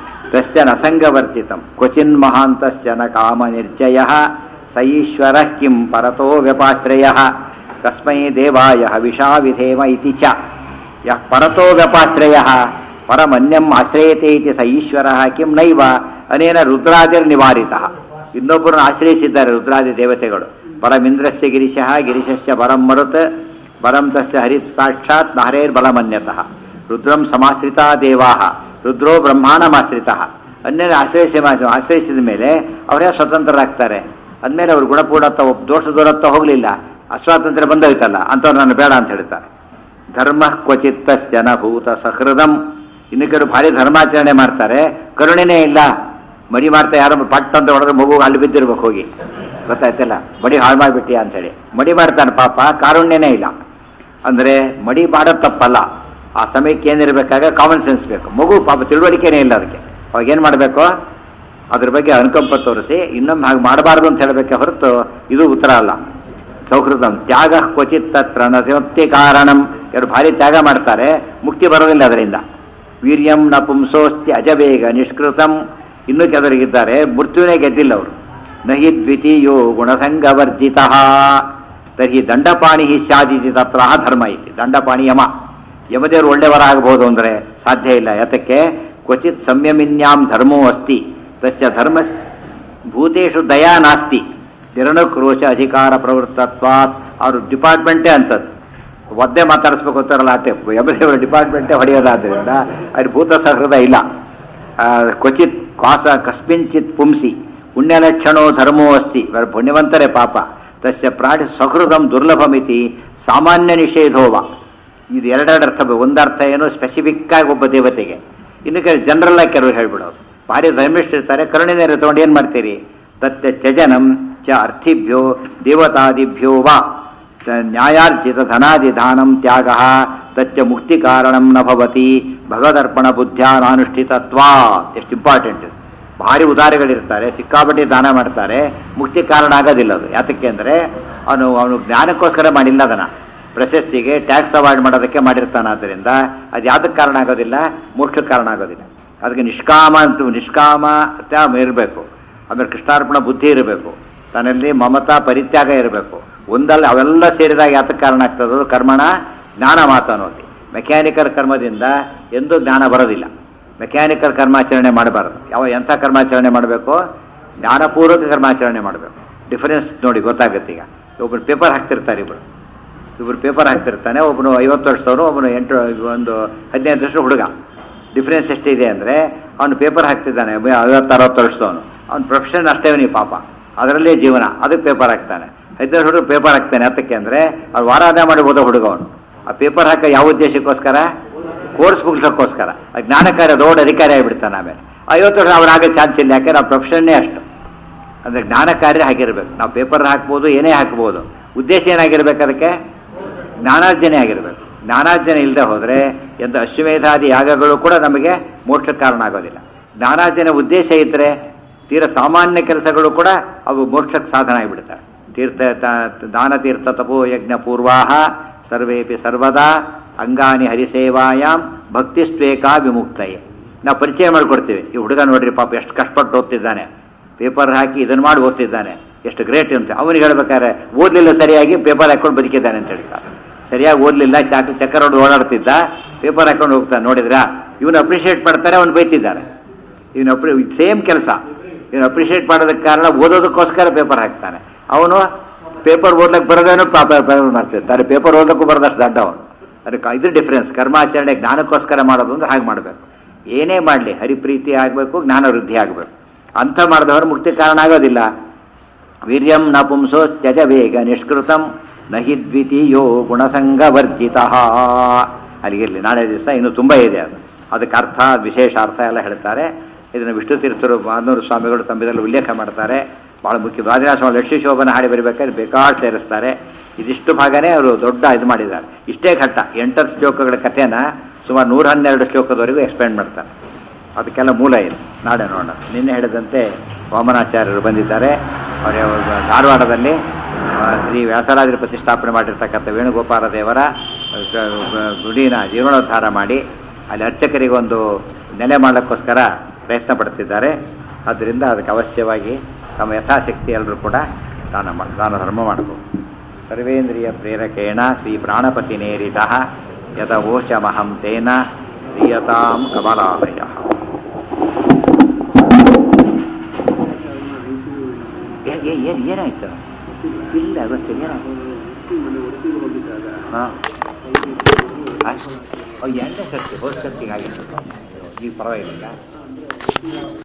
ತಶ್ಚನ ಅಸಂಗವರ್ಜಿತಂ ಕ್ವಚಿನ್ ಮಹಾಂತಶ್ಚ ನ ಕಾಮ ನಿರ್ಜಯ ಸ ಈಶ್ವರ ಕಿಂ ಪರತೋ ವ್ಯಪಾಶ್ರಯ ಕಸ್ಮೈ ದೇವಾಯ ಹವಿಷಾ ವಿಧೇಮ ಇತಿ ಚ ಯಃ ಪರತೋ ವ್ಯಪಾಶ್ರಯ ಪರಮನ್ಯಂ ಆಶ್ರಯತೆ ಇತಿ ಸ ಈಶ್ವರ ಕಿಂ ನೈವ ಅನೇನ ರುದ್ರಾದಿರ್ ನಿವಾರಿತ ಇನ್ನೊಬ್ಬರನ್ನು ಆಶ್ರಯಿಸಿದ್ದಾರೆ ರುದ್ರಾದಿ ದೇವತೆಗಳು ಪರಮಿಂದ್ರಸ್ಯ ಗಿರಿಶಃ ಗಿರಿಶಸ್ಯ ಪರಂ ಮರುತ್ ಪರಂ ತಸ್ಯ ಹರಿ ಸಾಕ್ಷಾತ್ ನಾರೇರ್ ಬಲಮನ್ಯತಃ ರುದ್ರಂ ಸಮಾಶ್ರಿತಾ ದೇವಾ ರುದ್ರೋ ಬ್ರಹ್ಮಾಣಮಾಶ್ರಿತ ಅನ್ಯನ ಆಶ್ರಯಿಸಿ ಆಶ್ರಯಿಸಿದ ಮೇಲೆ ಅವರೇ ಸ್ವತಂತ್ರರಾಗ್ತಾರೆ ಅಂದಮೇಲೆ ಅವರು ಗುಣಪೂರ್ಣತ್ವ ದೋಷ ದೂರತ್ವ ಹೋಗಲಿಲ್ಲ ಅಸ್ವಾತಂತ್ರ್ಯ ಬಂದೋಯ್ತಲ್ಲ ಅಂಥವ್ರು ನಾನು ಬೇಡ ಅಂತ ಹೇಳ್ತಾರೆ ಧರ್ಮ ಕ್ವಚಿತ್ತಶ್ಚನ ಭೂತ ಸಹೃದಂ ಇನ್ನು ಕೆಲವು ಭಾರಿ ಧರ್ಮಾಚರಣೆ ಮಾಡ್ತಾರೆ ಕರುಣೆನೇ ಇಲ್ಲ ಮಡಿ ಮಾಡ್ತಾ ಯಾರೋ ಪಟ್ ಅಂತ ಹೊಡೆದ್ರೆ ಮಗು ಅಲ್ಲಿ ಬಿದ್ದಿರ್ಬೇಕು ಹೋಗಿ ಗೊತ್ತಾಯ್ತಲ್ಲ ಮಡಿ ಹಾಳು ಮಾಡಿಬಿಟ್ಟಿ ಅಂತೇಳಿ ಮಡಿ ಮಾಡ್ತಾನೆ ಪಾಪ ಕಾರುಣ್ಯನೇ ಇಲ್ಲ ಅಂದರೆ ಮಡಿ ಮಾಡೋದು ತಪ್ಪಲ್ಲ ಆ ಸಮಯಕ್ಕೆ ಏನಿರಬೇಕಾಗ ಕಾಮನ್ ಸೆನ್ಸ್ ಬೇಕು ಮಗು ಪಾಪ ತಿಳುವಳಿಕೆನೇ ಇಲ್ಲ ಅದಕ್ಕೆ ಅವಾಗ ಏನು ಮಾಡಬೇಕು ಅದ್ರ ಬಗ್ಗೆ ಅನುಕಂಪ ತೋರಿಸಿ ಇನ್ನೊಮ್ಮೆ ಹಾಗೆ ಮಾಡಬಾರ್ದು ಅಂತ ಹೇಳಬೇಕೆ ಹೊರತು ಇದು ಉತ್ತರ ಅಲ್ಲ ಸೌಹೃದಂ ತ್ಯಾಗ ಕ್ವಚಿತ್ ತತ್ರ ನತಿ ಕಾರಣಂ ಇವರು ಭಾರಿ ತ್ಯಾಗ ಮಾಡ್ತಾರೆ ಮುಕ್ತಿ ಬರೋದಿಲ್ಲ ಅದರಿಂದ ವೀರ್ಯಂ ನ ಪುಂಸೋಸ್ತಿ ಅಜಬೇಗ ನಿಷ್ಕೃತಂ ಇನ್ನೂ ಕೆಲವರಿಗಿದ್ದಾರೆ ಮೃತ್ಯುವಿನೇ ಗೆದ್ದಿಲ್ಲ ಅವರು ನಹಿ ದ್ವಿತೀಯೋ ಗುಣಸಂಗವರ್ಜಿತ ತರ್ಹಿ ದಂಡಪಾಣಿ ಸ್ಯಾದಿತಿ ತತ್ರ ಧರ್ಮ ಇತಿ ದಂಡಪಾಣಿ ಯಮ ಯಮದೇವರು ಒಳ್ಳೆಯವರ ಆಗಬಹುದು ಅಂದರೆ ಸಾಧ್ಯ ಇಲ್ಲ ಯಾತಕ್ಕೆ ಕ್ವಚಿತ್ ಸಂಯಮಿನ್ಯಾಂ ಧರ್ಮೋ ಅಸ್ತಿ ತಸ್ಯ ಧರ್ಮ ಭೂತೇಶು ದಯಾ ನಾಸ್ತಿ ನಿರಣಕ್ರೋಶ ಅಧಿಕಾರ ಪ್ರವೃತ್ತತ್ವಾತ್ ಅವ್ರ ಡಿಪಾರ್ಟ್ಮೆಂಟೇ ಅಂತದ್ದು ಒದ್ದೆ ಮಾತಾಡಿಸ್ಬೇಕು ಅಂತಾರಲ್ಲ ಆಟೆ ಯಮದೇವರ ಡಿಪಾರ್ಟ್ಮೆಂಟೇ ಹೊಡೆಯೋದಾದ್ರಿಂದ ಅಲ್ಲಿ ಭೂತ ಸಹೃದ ಇಲ್ಲ ಆ, ಕ್ವಚಿತ್ ಕಾಸ ಕಸ್ಮಿಂಚಿತ್ ಪುಂಸಿ ಪುಣ್ಯಲಕ್ಷಣೋ ಧರ್ಮೋ ಅಸ್ತಿ ಇವರು ಪುಣ್ಯವಂತರೇ ಪಾಪ ತಸ್ಯ ಪ್ರಾಣಿ ಸಹೃದಂ ದುರ್ಲಭಮಿತಿ ಸಾಮಾನ್ಯ ನಿಷೇಧೋವ ಇದು ಎರಡೆರಡು ಅರ್ಥ ಬ- ಒಂದು ಅರ್ಥ ಏನು ಸ್ಪೆಸಿಫಿಕ್ ಆಗಿ ಒಬ್ಬ ದೇವತೆಗೆ ಇನ್ನು ಕೆಲವು ಜನರಲ್ ಆಗಿ ಕೆಲವರು ಹೇಳ್ಬಿಡೋದು ಭಾರಿ ಧರ್ಮಿಷ್ಠಿರ್ತಾರೆ ಕರುಣೆನೇ ತಗೊಂಡು ಏನು ಮಾಡ್ತೀರಿ ತತ್ಯ ತ್ಯಜನಂ ಚ ಅರ್ಥಿಭ್ಯೋ ದೇವತಾದಿಭ್ಯೋ ವಾ ತ- ನ್ಯಾಯಾರ್ಜಿತ ಧನಾದಿಧಾನಂ ತ್ಯಾಗ ತಚ್ಚ ಮುಕ್ತಿ ಕಾರಣಂ ನ ಭವತಿ ಭಗವದರ್ಪಣ ಬುದ್ಧ್ಯಾನಾನುಷ್ಠಿತತ್ವಾ ಎಷ್ಟು ಇಂಪಾರ್ಟೆಂಟ್ ಭಾರಿ ಉದಾರಿಗಳಿರ್ತಾರೆ ಸಿಕ್ಕಾಪಟ್ಟೆ ದಾನ ಮಾಡ್ತಾರೆ ಮುಕ್ತಿ ಕಾರಣ ಆಗೋದಿಲ್ಲ ಅದು ಯಾತಕ್ಕೆ ಅಂದರೆ ಅವನು ಅವನು ಜ್ಞಾನಕ್ಕೋಸ್ಕರ ಮಾಡಿಲ್ಲ ಅದನ್ನ ಪ್ರಶಸ್ತಿಗೆ ಟ್ಯಾಕ್ಸ್ ಅವಾಯ್ಡ್ ಮಾಡೋದಕ್ಕೆ ಮಾಡಿರ್ತಾನೆ ಆದ್ದರಿಂದ ಅದು ಯಾವ್ದಕ್ಕೆ ಕಾರಣ ಆಗೋದಿಲ್ಲ ಮೋಕ್ಷಕ್ಕೆ ಕಾರಣ ಆಗೋದಿಲ್ಲ ಅದಕ್ಕೆ ನಿಷ್ಕಾಮ ಅಂತ ನಿಷ್ಕಾಮ ಇರಬೇಕು ಆಮೇಲೆ ಕೃಷ್ಣಾರ್ಪಣ ಬುದ್ಧಿ ಇರಬೇಕು ತನ್ನಲ್ಲಿ ಮಮತಾ ಪರಿತ್ಯಾಗ ಇರಬೇಕು ಒಂದಲ್ಲ ಅವೆಲ್ಲ ಸೇರಿದಾಗ ಯಾತಕ್ಕೆ ಕಾರಣ ಆಗ್ತದೆ ಕರ್ಮಣ ಜ್ಞಾನ ಮಾತನ್ನೋದು ಮೆಕ್ಯಾನಿಕಲ್ ಕರ್ಮದಿಂದ ಎಂದೂ ಜ್ಞಾನ ಬರೋದಿಲ್ಲ ಮೆಕ್ಯಾನಿಕಲ್ ಕರ್ಮಾಚರಣೆ ಮಾಡಬಾರದು ಯಾವ ಎಂಥ ಕರ್ಮಾಚರಣೆ ಮಾಡಬೇಕು ಜ್ಞಾನಪೂರ್ವಕ ಕರ್ಮಾಚರಣೆ ಮಾಡಬೇಕು ಡಿಫರೆನ್ಸ್ ನೋಡಿ ಗೊತ್ತಾಗುತ್ತೆ ಈಗ ಒಬ್ಬರು ಪೇಪರ್ ಹಾಕ್ತಿರ್ತಾರೆ ಇಬ್ಬರು ಇಬ್ಬರು ಪೇಪರ್ ಹಾಕ್ತಿರ್ತಾನೆ ಒಬ್ಬನು ಐವತ್ತು ವರ್ಷದವನು ಒಬ್ಬನು ಎಂಟು ಒಂದು ಹದಿನೈದು ವರ್ಷ ಹುಡುಗ ಡಿಫ್ರೆನ್ಸ್ ಎಷ್ಟಿದೆ ಅಂದರೆ ಅವನು ಪೇಪರ್ ಹಾಕ್ತಿದ್ದಾನೆ ಐವತ್ತು ಅರವತ್ತು ವರ್ಷದವನು ಅವ್ನ ಪ್ರೊಫೆಷನ್ ಅಷ್ಟೇ ಅವನಿಗೆ ಪಾಪ ಅದರಲ್ಲೇ ಜೀವನ ಅದಕ್ಕೆ ಪೇಪರ್ ಹಾಕ್ತಾನೆ ಹದಿನೈದು ಹುಡುಗ ಪೇಪರ್ ಹಾಕ್ತಾನೆ ಅದಕ್ಕೆ ಅಂದರೆ ಅವ್ರು ವಾರಾದ ಮಾಡಿ ಓದೋ ಹುಡುಗ ಅವನು ಆ ಪೇಪರ್ ಹಾಕೋ ಯಾವ ಉದ್ದೇಶಕ್ಕೋಸ್ಕರ ಕೋರ್ಸ್ ಮುಗಿಸೋಕ್ಕೋಸ್ಕರ ಆ ಜ್ಞಾನಕಾರ್ಯ ದೊಡ್ಡ ಅಧಿಕಾರಿ ಆಗಿಬಿಡ್ತಾನೆ ಆಮೇಲೆ ಐವತ್ತು ವರ್ಷ ಅವ್ರು ಆಗೋ ಚಾನ್ಸ್ ಇಲ್ಲ ಯಾಕೆ ನಾವು ಪ್ರೊಫೆಷನ್ನೇ ಅಷ್ಟು ಅಂದರೆ ಜ್ಞಾನ ಕಾರ್ಯ ಆಗಿರ್ಬೇಕು ನಾವು ಪೇಪರ್ ಹಾಕ್ಬೋದು ಏನೇ ಹಾಕ್ಬೋದು ಉದ್ದೇಶ ಏನಾಗಿರ್ಬೇಕು ಅದಕ್ಕೆ ಜ್ಞಾನಾರ್ಜನೆ ಆಗಿರಬೇಕು ಜ್ಞಾನಾರ್ಜನೆ ಇಲ್ಲದೆ ಹೋದರೆ ಎಂಥ ಅಶ್ವಮೇಧಾದಿ ಯಾಗಗಳು ಕೂಡ ನಮಗೆ ಮೋಕ್ಷಕ್ಕೆ ಕಾರಣ ಆಗೋದಿಲ್ಲ ಜ್ಞಾನಾರ್ಜನೆ ಉದ್ದೇಶ ಇದ್ದರೆ ತೀರ ಸಾಮಾನ್ಯ ಕೆಲಸಗಳು ಕೂಡ ಅವು ಮೋಕ್ಷಕ್ಕೆ ಸಾಧನ ಆಗಿಬಿಡ್ತವೆ ತೀರ್ಥ ತ- ದಾನ ತೀರ್ಥ ತಪೋ ಯಜ್ಞ ಪೂರ್ವಾಹ ಸರ್ವೇಪಿ ಸರ್ವದಾ ಅಂಗಾನಿ ಹರಿಸೇವಾಯಾಮ್ ಭಕ್ತಿಸ್ವೇಕಾ ವಿಮುಕ್ತಯೇ ನಾವು ಪರಿಚಯ ಮಾಡಿಕೊಡ್ತೀವಿ ಈ ಹುಡುಗ ನೋಡ್ರಿ ಪಾಪ ಎಷ್ಟು ಕಷ್ಟಪಟ್ಟು ಓದ್ತಿದ್ದಾನೆ ಪೇಪರ್ ಹಾಕಿ ಇದನ್ನು ಮಾಡಿ ಓದ್ತಿದ್ದಾನೆ ಎಷ್ಟು ಗ್ರೇಟ್ ಅಂತ ಅವನಿಗೆ ಹೇಳ್ಬೇಕಾದ್ರೆ ಓದಲಿಲ್ಲ ಸರಿಯಾಗಿ ಪೇಪರ್ ಹಾಕೊಂಡು ಬದುಕಿದ್ದಾನೆ ಅಂತ ಹೇಳ್ತಾರೆ ಸರಿಯಾಗಿ ಓದಲಿಲ್ಲ ಚಾಕ್ ಚಕ್ಕರ್ ಹೊಡೆದು ಓಡಾಡ್ತಿದ್ದ ಪೇಪರ್ ಹಾಕೊಂಡು ಹೋಗ್ತಾನೆ ನೋಡಿದ್ರಾ ಇವನು ಅಪ್ರಿಷಿಯೇಟ್ ಮಾಡ್ತಾರೆ ಅವನು ಬೈತಿದ್ದಾರೆ ಇವನು ಅಪ್ರಿ ಸೇಮ್ ಕೆಲಸ ಇವನು ಅಪ್ರಿಷಿಯೇಟ್ ಮಾಡೋದಕ್ಕೆ ಕಾರಣ ಓದೋದಕ್ಕೋಸ್ಕರ ಪೇಪರ್ ಹಾಕ್ತಾನೆ ಅವನು ಪೇಪರ್ ಓದ್ಲಕ್ಕೆ ಬರೋದೇನು ಪೇಪರ್ ಮಾಡ್ತಿರ್ತಾರೆ ಪೇಪರ್ ಓದಕ್ಕೂ ಬರೋದಷ್ಟು ದಡ್ಡ ಅವನು ಅದಕ್ಕೆ ಇದು ಡಿಫ್ರೆನ್ಸ್ ಕರ್ಮಾಚರಣೆ ಜ್ಞಾನಕ್ಕೋಸ್ಕರ ಮಾಡೋದು ಅಂದ್ರೆ ಹಾಗೆ ಮಾಡಬೇಕು ಏನೇ ಮಾಡಲಿ ಹರಿಪ್ರೀತಿ ಆಗಬೇಕು ಜ್ಞಾನ ವೃದ್ಧಿ ಆಗಬೇಕು ಅಂಥ ಮಾಡಿದವರು ಮುಕ್ತಿ ಕಾರಣ ಆಗೋದಿಲ್ಲ ವೀರ್ಯಂ ನ ಪುಂಸೋ ತ್ಯಜ ವೇಗ ನಿಷ್ಕೃತಂ ನಹಿ ದ್ವಿತೀಯೋ ಗುಣಸಂಗವರ್ಜಿತ ಅಲ್ಲಿಗಿರಲಿ ನಾಳೆ ದಿವಸ ಇನ್ನೂ ತುಂಬ ಇದೆ ಅದು ಅದಕ್ಕೆ ಅರ್ಥ ವಿಶೇಷ ಅರ್ಥ ಎಲ್ಲ ಹೇಳ್ತಾರೆ ಇದನ್ನು ವಿಷ್ಣು ತೀರ್ಥರು ಮಾದನೂರು ಸ್ವಾಮಿಗಳು ತಮ್ಮಿದಲ್ಲಿ ಉಲ್ಲೇಖ ಮಾಡ್ತಾರೆ ಭಾಳ ಮುಖ್ಯ ರಾಜರಾಜ ಲಕ್ಷ್ಮೀ ಶೋಭನ ಹಾಡಿ ಬರಿಬೇಕಾದ್ರೆ ಬೇಕಾಡ್ ಸೇರಿಸ್ತಾರೆ ಇದಿಷ್ಟು ಭಾಗನೇ ಅವರು ದೊಡ್ಡ ಇದು ಮಾಡಿದ್ದಾರೆ ಇಷ್ಟೇ ಘಟ್ಟ ಎಂಟತ್ತು ಶ್ಲೋಕಗಳ ಕಥೆನ ಸುಮಾರು ನೂರ ಹನ್ನೆರಡು ಶ್ಲೋಕದವರೆಗೂ ಎಕ್ಸ್ಪ್ಲೇನ್ ಮಾಡ್ತಾರೆ ಅದಕ್ಕೆಲ್ಲ ಮೂಲ ಇದೆ ನಾಳೆ ನೋಡೋಣ ನಿನ್ನೆ ಹೇಳಿದಂತೆ ವಾಮನಾಚಾರ್ಯರು ಬಂದಿದ್ದಾರೆ ಅವರ ಧಾರವಾಡದಲ್ಲಿ ಆ, ಶ್ರೀ ವ್ಯಾಸರಾಜರ ಪ್ರತಿಷ್ಠಾಪನೆ ಮಾಡಿರ್ತಕ್ಕಂಥ ವೇಣುಗೋಪಾಲ ದೇವರ ಆ, ಗ- ಗುಡಿನ ಜೀರ್ಣೋದ್ಧಾರ ಮಾಡಿ ಅಲ್ಲಿ ಅರ್ಚಕರಿಗೊಂದು ನೆಲೆ ಮಾಡೋಕ್ಕೋಸ್ಕರ ಪ್ರಯತ್ನ ಪಡ್ತಿದ್ದಾರೆ ಆದ್ದರಿಂದ ಅದಕ್ಕೆ ಅವಶ್ಯವಾಗಿ ತಮ್ಮ ಯಥಾಶಕ್ತಿ ಎಲ್ಲರೂ ಕೂಡ ದಾನ ಮಾಡಿ ದಾನ ಧರ್ಮ ಮಾಡಬೇಕು ಸರ್ವೇಂದ್ರಿಯ ಪ್ರೇರಕೇಣ ಶ್ರೀ ಪ್ರಾಣಪತಿ ನೇರಿತ ಯಥವೋಚಮಹಂ ತೇನ ಪ್ರಿಯತಾಂ ಕಮಲಾಲಯ ಏನು ಏನಾಯ್ತು ಇಲ್ಲ ಗೊತ್ತಿಲ್ಲ ಏನಾಯ್ತು ಹಾಂ ಎರಡನೇ ಸರ್ತಿ ಹೋದ ಸರ್ತಿಗೆ ಆಗಿತ್ತು ಈಗ ಪರವಾಗಿಲ್ಲ